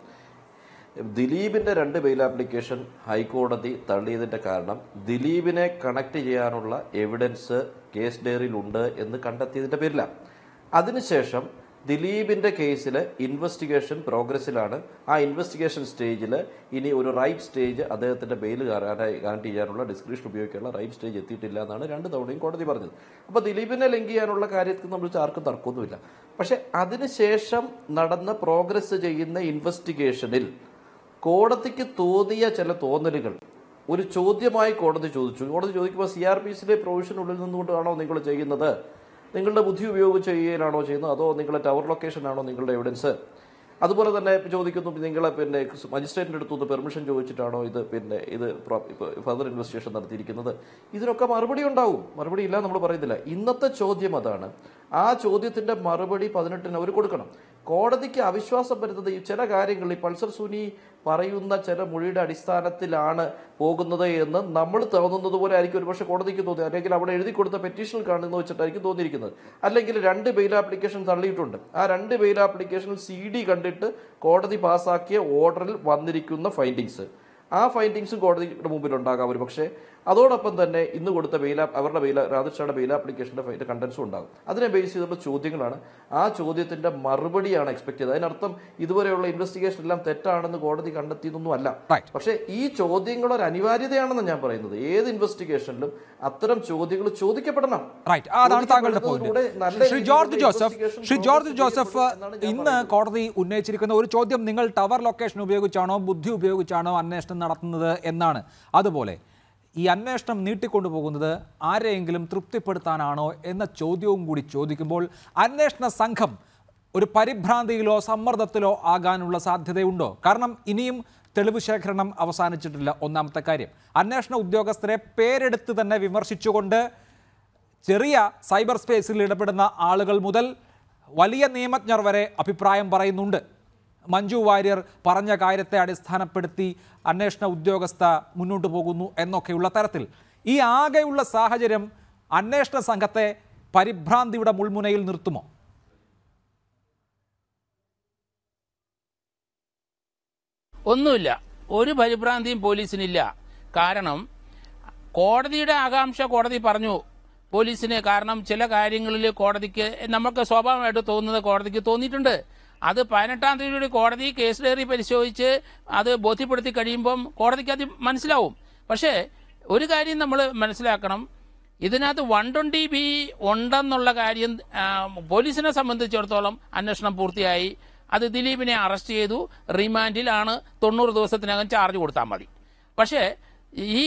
ദിലീപിന്റെ രണ്ട് ബെയിൽ ആപ്ലിക്കേഷൻ ഹൈക്കോടതി തള്ളിയതിന്റെ കാരണം ദിലീപിനെ കണക്ട് ചെയ്യാനുള്ള എവിഡൻസ് കേസ് ഡയറിയിൽ ഉണ്ട് എന്ന് കണ്ടെത്തിയതിന്റെ പേരിലാണ് അതിനുശേഷം ദിലീപിന്റെ കേസിൽ ഇൻവെസ്റ്റിഗേഷൻ പ്രോഗ്രസ്സിലാണ് ആ ഇൻവെസ്റ്റിഗേഷൻ സ്റ്റേജിൽ ഇനി ഒരു റൈറ്റ് സ്റ്റേജ് അദ്ദേഹത്തിന്റെ ബെയിൽ ഗ്യാരണ്ടി ചെയ്യാനുള്ള ഡിസ്ക്രിപ്ഷൻ ഉപയോഗിക്കാനുള്ള റൈറ്റ് സ്റ്റേജ് എത്തിയിട്ടില്ല എന്നാണ് രണ്ട് തവണയും കോടതി പറഞ്ഞത് അപ്പോൾ ദിലീപിനെ ലിങ്ക് ചെയ്യാനുള്ള കാര്യത്തിൽ നമ്മൾ ആർക്കും തർക്കമൊന്നുമില്ല പക്ഷെ അതിനുശേഷം നടന്ന പ്രോഗ്രസ് ചെയ്യുന്ന ഇൻവെസ്റ്റിഗേഷനിൽ കോടതിക്ക് തോന്നിയ ചില തോന്നലുകൾ ഒരു ചോദ്യമായി കോടതി ചോദിച്ചു കോടതി ചോദിക്കുമ്പോൾ സി ആർ പി സിയിലെ പ്രൊവിഷനുള്ളിൽ നിന്നുകൊണ്ടാണോ നിങ്ങൾ ചെയ്യുന്നത് നിങ്ങളുടെ ബുദ്ധി ഉപയോഗിച്ച് ചെയ്യുകയാണോ ചെയ്യുന്നത് അതോ നിങ്ങളുടെ ടവർ ലൊക്കേഷൻ ആണോ നിങ്ങളുടെ എവിഡൻസ് അതുപോലെ തന്നെ ഇപ്പൊ ചോദിക്കുന്നു നിങ്ങൾ പിന്നെ മജിസ്ട്രേറ്റിന്റെ അടുത്തുനിന്ന് പെർമിഷൻ ചോദിച്ചിട്ടാണോ ഇത് പിന്നെ ഇത് ഫർദർ ഇൻവെസ്റ്റിഗേഷൻ നടത്തിയിരിക്കുന്നത് ഇതിനൊക്കെ മറുപടി ഉണ്ടാവും മറുപടി ഇല്ല നമ്മൾ പറയുന്നില്ല ഇന്നത്തെ ചോദ്യം അതാണ് ആ ചോദ്യത്തിന്റെ മറുപടി പതിനെട്ടിന് അവർ കൊടുക്കണം കോടതിക്ക് അവിശ്വാസം വരുന്നത് ഈ ചില കാര്യങ്ങൾ ഈ പൾസർ സുനി പറയുന്ന ചില മൊഴിയുടെ അടിസ്ഥാനത്തിലാണ് പോകുന്നത് എന്ന് നമ്മൾ തോന്നുന്നത് പോലെ ആയിരിക്കും ഒരുപക്ഷെ കോടതിക്ക് തോന്നി അല്ലെങ്കിൽ അവിടെ എഴുതി കൊടുത്ത പെറ്റീഷനിൽ കാണുന്ന വെച്ചിട്ടായിരിക്കും തോന്നിയിരിക്കുന്നത് അല്ലെങ്കിൽ രണ്ട് ബെയിൽ ആപ്ലിക്കേഷൻ തള്ളിയിട്ടുണ്ട് ആ രണ്ട് ബെയിൽ ആപ്ലിക്കേഷനിൽ സി ഡി കണ്ടിട്ട് കോടതി പാസാക്കിയ ഓർഡറിൽ വന്നിരിക്കുന്ന ഫൈൻഡിങ്സ് ആ ഫൈൻഡിങ്സും കോടതിയുടെ മുമ്പിൽ ഉണ്ടാകാം ഒരു പക്ഷേ അതോടൊപ്പം തന്നെ ഇന്ന് കൊടുത്ത ബെയിൽ അവരുടെ ബെയിൽ രാധേഷയുടെ ബെയിൽ ആപ്ലിക്കേഷന്റെ കണ്ടൻസും ഉണ്ടാകും അതിനെ ബേസ് ചെയ്തുള്ള ചോദ്യങ്ങളാണ് ആ ചോദ്യത്തിന്റെ മറുപടിയാണ് എക്സ്പെക്ട് ചെയ്തത് അതിനർത്ഥം ഇതുവരെയുള്ള ഇൻവെസ്റ്റിഗേഷൻ എല്ലാം തെറ്റാണെന്ന് കോടതി കണ്ടെത്തിയതൊന്നും അല്ല Right. പക്ഷേ ഈ ചോദ്യങ്ങൾ ഒരു അനിവാര്യതയാണെന്ന് ഞാൻ പറയുന്നത് ഏത് ഇൻവെസ്റ്റിഗേഷനിലും അത്തരം ചോദ്യങ്ങൾ ചോദിക്കപ്പെടണം റൈറ്റ് അതാണ് താങ്കളുടെ ചോദിക്കപ്പെടുന്നതിലൂടെ പോയിന്റ് നല്ല ശ്രീ ജോർജ് രീതിയിലുള്ള ജോസഫ് investigation ശ്രീ ജോർജ് progress ജോസഫ് ചെയ്യപ്പെടും എന്നാണ് ഞാൻ ഇന്ന് പറയുന്നത്. കോടതി ഉന്നയിച്ചിരിക്കുന്ന ഒരു ചോദ്യം നിങ്ങൾ ടവർ ലൊക്കേഷൻ ഉപയോഗിച്ചാണോ ബുദ്ധി ഉപയോഗിച്ചാണോ അന്വേഷണം നടത്തുന്നത് എന്നാണ് അതുപോലെ ഈ അന്വേഷണം നീട്ടിക്കൊണ്ടുപോകുന്നത് ആരെയെങ്കിലും തൃപ്തിപ്പെടുത്താനാണോ എന്ന ചോദ്യവും കൂടി ചോദിക്കുമ്പോൾ അന്വേഷണ സംഘം ഒരു പരിഭ്രാന്തിയിലോ സമ്മർദ്ദത്തിലോ ആകാനുള്ള സാധ്യതയുണ്ടോ കാരണം ഇനിയും തെളിവ് ശേഖരണം അവസാനിച്ചിട്ടില്ല ഒന്നാമത്തെ കാര്യം അന്വേഷണ ഉദ്യോഗസ്ഥരെ പേരെടുത്ത് തന്നെ വിമർശിച്ചുകൊണ്ട് ചെറിയ സൈബർ സ്പേസിൽ ഇടപെടുന്ന ആളുകൾ മുതൽ വലിയ നിയമജ്ഞർ വരെ അഭിപ്രായം പറയുന്നുണ്ട് മഞ്ജു വാര്യർ പറഞ്ഞ കാര്യത്തെ അടിസ്ഥാനപ്പെടുത്തി അന്വേഷണ ഉദ്യോഗസ്ഥ മുന്നോട്ട് പോകുന്നു എന്നൊക്കെയുള്ള തരത്തിൽ ഈ ആകെയുള്ള സാഹചര്യം അന്വേഷണ സംഘത്തെ പരിഭ്രാന്തിയുടെ മുൾമുനയിൽ നിർത്തുമോ ഒന്നുമില്ല ഒരു പരിഭ്രാന്തിയും പോലീസിനില്ല കാരണം കോടതിയുടെ ആകാംക്ഷ കോടതി പറഞ്ഞു പോലീസിന് കാരണം ചില കാര്യങ്ങളിൽ കോടതിക്ക് നമുക്ക് സ്വാഭാവികമായിട്ട് തോന്നുന്നത് കോടതിക്ക് തോന്നിയിട്ടുണ്ട് അത് പതിനെട്ടാം തീയതി കോടതി കേസ് ഡയറി പരിശോധിച്ച് അത് ബോധ്യപ്പെടുത്തി കഴിയുമ്പം കോടതിക്ക് അത് മനസ്സിലാവും പക്ഷേ ഒരു കാര്യം നമ്മൾ മനസ്സിലാക്കണം ഇതിനകത്ത് വൺ ട്വൻറ്റി ബി ഉണ്ടെന്നുള്ള കാര്യം ആ, പോലീസിനെ സംബന്ധിച്ചിടത്തോളം അന്വേഷണം പൂർത്തിയായി അത് ദിലീപിനെ അറസ്റ്റ് ചെയ്തു റിമാൻഡിലാണ് തൊണ്ണൂറ് ദിവസത്തിനകം ചാർജ് കൊടുത്താൽ മതി പക്ഷേ ഈ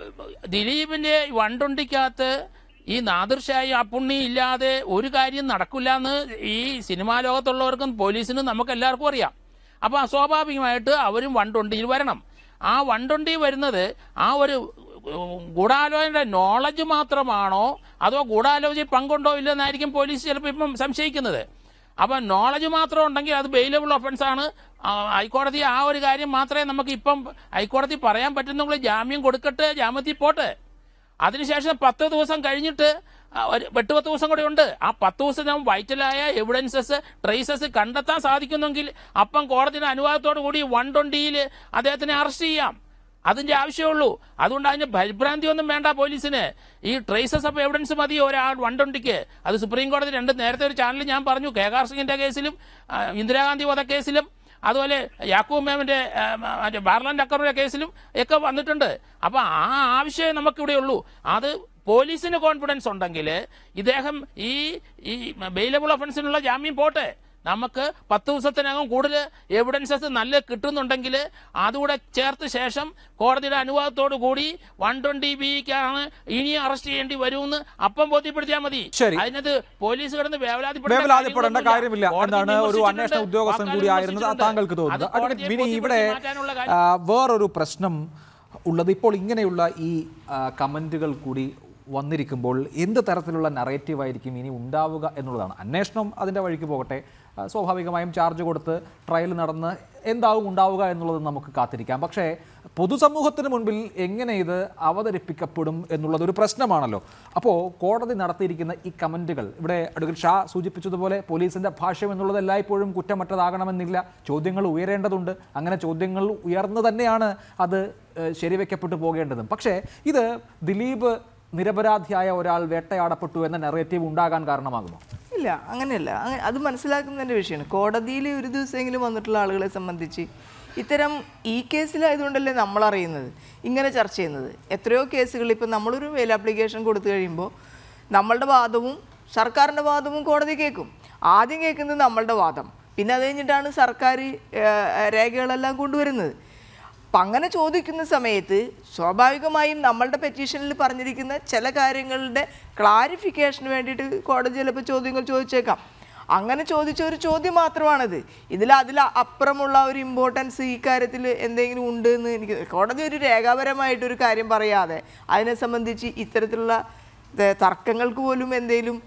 ദിലീപിന്റെ വൺ ട്വൻറ്റിക്കകത്ത് ഈ നാദിർഷായി അപ്പുണ്ണി ഇല്ലാതെ ഒരു കാര്യം നടക്കില്ല എന്ന് ഈ സിനിമാ ലോകത്തുള്ളവർക്കും പോലീസിനും നമുക്ക് എല്ലാവർക്കും അറിയാം അപ്പോൾ സ്വാഭാവികമായിട്ട് അവരും വൺ ട്വൻറ്റിയിൽ വരണം ആ വൺ ട്വൻറ്റി വരുന്നത് ആ ഒരു ഉം, ഗൂഢാലോചനയുടെ നോളജ് മാത്രമാണോ അതോ ഗൂഢാലോചനയിൽ പങ്കുണ്ടോ ഇല്ലെന്നായിരിക്കും പോലീസ് ചിലപ്പോൾ ഇപ്പം സംശയിക്കുന്നത് അപ്പം നോളജ് മാത്രം ഉണ്ടെങ്കിൽ അത് ബെയിലബിൾ ഒഫൻസ് ആണ് ആ, ഹൈക്കോടതി ആ ഒരു കാര്യം മാത്രമേ നമുക്ക് ഇപ്പം ഹൈക്കോടതി പറയാൻ പറ്റുന്നുള്ളൂ ജാമ്യം കൊടുക്കട്ടെ ജാമ്യത്തിൽ പോട്ടെ അതിനുശേഷം പത്ത് ദിവസം കഴിഞ്ഞിട്ട് ആ, ഒരു എട്ട് പത്ത് ദിവസം കൂടെ ഉണ്ട് ആ പത്ത് ദിവസം വൈറ്റലായ എവിഡൻസസ് ട്രേസസ് കണ്ടെത്താൻ സാധിക്കുന്നെങ്കിൽ അപ്പം കോടതിയുടെ അനുവാദത്തോടു കൂടി വൺ ട്വൻറ്റിയിൽ അദ്ദേഹത്തിനെ അറസ്റ്റ് ചെയ്യാം അതിന്റെ ആവശ്യമുള്ളൂ അതുകൊണ്ട് അതിന് പരിഭ്രാന്തി ഒന്നും വേണ്ട പോലീസിന് ഈ ട്രേസസ് ഓഫ് എവിഡൻസ് മതി ഒരാൾ വൺ ട്വന്റിക്ക് അത് സുപ്രീം കോടതി രണ്ട് നേരത്തെ ഒരു ചാനലിൽ ഞാൻ പറഞ്ഞു കെ ആർ സിംഗിന്റെ കേസിലും ആ, ഇന്ദിരാഗാന്ധി വധക്കേസിലും അതുപോലെ യാക്കൂബ് മേമിന്റെ ആ, മറ്റേ ബാർലൻഡ് അക്കറിന്റെ കേസിലും ഒക്കെ വന്നിട്ടുണ്ട് അപ്പൊ ആ ആവശ്യമേ നമുക്കിവിടെ ഉള്ളൂ അത് പോലീസിന് കോൺഫിഡൻസ് ഉണ്ടെങ്കിൽ ഇദ്ദേഹം ഈ ഈ ബെയിലബിൾ ഒഫൻസിനുള്ള ജാമ്യം പോട്ടെ നമുക്ക് പത്ത് ദിവസത്തിനകം കൂടുതൽ എവിഡൻസസ് നല്ല കിട്ടുന്നുണ്ടെങ്കിൽ അതുകൂടെ ചേർത്ത് ശേഷം കോടതിയുടെ അനുവാദത്തോടു കൂടി വൺ ട്വന്റി ബിക്കാണ് ഇനി അറസ്റ്റ് ചെയ്യേണ്ടി വരുമെന്ന് അപ്പം ബോധ്യപ്പെടുത്തിയാൽ മതി ശരി. അതിനകത്ത് പോലീസ് കിടന്ന് വേവലാതിപ്പെടേണ്ട വേവലാതിപ്പെടേണ്ട കാര്യങ്ങളൊന്നുമില്ല. കാര്യമില്ല കോടതി എന്നാണ് ഒരു വിമർശിച്ചിട്ടുണ്ട്. അന്വേഷണ ഉദ്യോഗസ്ഥൻ വാക്കാൽ കൂടിയായിരുന്നത് വിമർശിച്ചിട്ടുണ്ട്. താങ്കൾക്ക് അത് തോന്നുന്നത് കോടതിയെ അഡ്വക്കേറ്റ് വിനി ഇവിടെ ബോധ്യപ്പെടുത്തി മാറ്റാനുള്ള കാര്യം ആ, വേറൊരു പ്രശ്നം ഉള്ളത് ഇപ്പോൾ ഇങ്ങനെയുള്ള ഈ ആ, കമന്റുകൾ കൂടി വന്നിരിക്കുമ്പോൾ എന്ത് തരത്തിലുള്ള നറേറ്റീവ് ആയിരിക്കും ഇനി ഉണ്ടാവുക എന്നുള്ളതാണ് അന്വേഷണം അതിൻ്റെ വഴിക്ക് പോകട്ടെ ആ, സ്വാഭാവികമായും ചാർജ് കൊടുത്ത് ട്രയൽ നടന്ന് എന്താവും ഉണ്ടാവുക എന്നുള്ളത് നമുക്ക് കാത്തിരിക്കാം പക്ഷേ പൊതുസമൂഹത്തിന് മുൻപിൽ എങ്ങനെ ഇത് അവതരിപ്പിക്കപ്പെടും എന്നുള്ളത് ഒരു പ്രശ്നമാണല്ലോ അപ്പോൾ കോടതി നടത്തിയിരിക്കുന്ന ഈ കമൻറ്റുകൾ ഇവിടെ അഡ്വക്കേറ്റ് ഷാ സൂചിപ്പിച്ചതുപോലെ പോലീസിൻ്റെ ഭാഷ്യം എന്നുള്ളത് എല്ലായ്പ്പോഴും കുറ്റമറ്റതാകണമെന്നില്ല ചോദ്യങ്ങൾ ഉയരേണ്ടതുണ്ട് അങ്ങനെ ചോദ്യങ്ങൾ ഉയർന്നു തന്നെയാണ് അത് ഏഹ്, ശരിവെക്കപ്പെട്ടു പോകേണ്ടതും പക്ഷേ ഇത് ദിലീപ് നിരപരാധിയായ ഒരാൾ വേട്ടയാടപ്പെട്ടു എന്ന നെറേറ്റീവ് ഉണ്ടാകാൻ കാരണമാകുമോ ഇല്ല അങ്ങനെയല്ല അങ്ങ- അത് മനസ്സിലാക്കുന്നതിൻ്റെ വിഷയമാണ് കോടതിയിൽ ഒരു ദിവസമെങ്കിലും വന്നിട്ടുള്ള ആളുകളെ സംബന്ധിച്ച് ഇത്തരം ഈ കേസിലായതുകൊണ്ടല്ലേ നമ്മൾ അറിയുന്നത് ഇങ്ങനെ ചർച്ച ചെയ്യുന്നത് എത്രയോ കേസുകൾ ഇപ്പം നമ്മളൊരു വെയിൽ ആപ്ലിക്കേഷൻ കൊടുത്തു കഴിയുമ്പോൾ നമ്മളുടെ വാദവും സർക്കാരിൻ്റെ വാദവും കോടതി കേൾക്കും ആദ്യം കേൾക്കുന്നത് നമ്മളുടെ വാദം പിന്നെ അത് കഴിഞ്ഞിട്ടാണ് സർക്കാർ ഏഹ്, രേഖകളെല്ലാം കൊണ്ടുവരുന്നത് അപ്പം അങ്ങനെ ചോദിക്കുന്ന സമയത്ത് സ്വാഭാവികമായും നമ്മളുടെ പെറ്റീഷനിൽ പറഞ്ഞിരിക്കുന്ന ചില കാര്യങ്ങളുടെ ക്ലാരിഫിക്കേഷന് വേണ്ടിയിട്ട് കോടതി ചിലപ്പോൾ ചോദ്യങ്ങൾ ചോദിച്ചേക്കാം അങ്ങനെ ചോദിച്ച ഒരു ചോദ്യം മാത്രമാണത് ഇതിൽ അതിൽ അപ്പുറമുള്ള ഒരു ഇമ്പോർട്ടൻസ് ഈ കാര്യത്തിൽ എന്തെങ്കിലും ഉണ്ട് എന്ന് എനിക്ക് കോടതി ഒരു രേഖാപരമായിട്ടൊരു കാര്യം പറയാതെ അതിനെ സംബന്ധിച്ച് ഇത്തരത്തിലുള്ള ത- തർക്കങ്ങൾക്ക് പോലും എന്തെങ്കിലും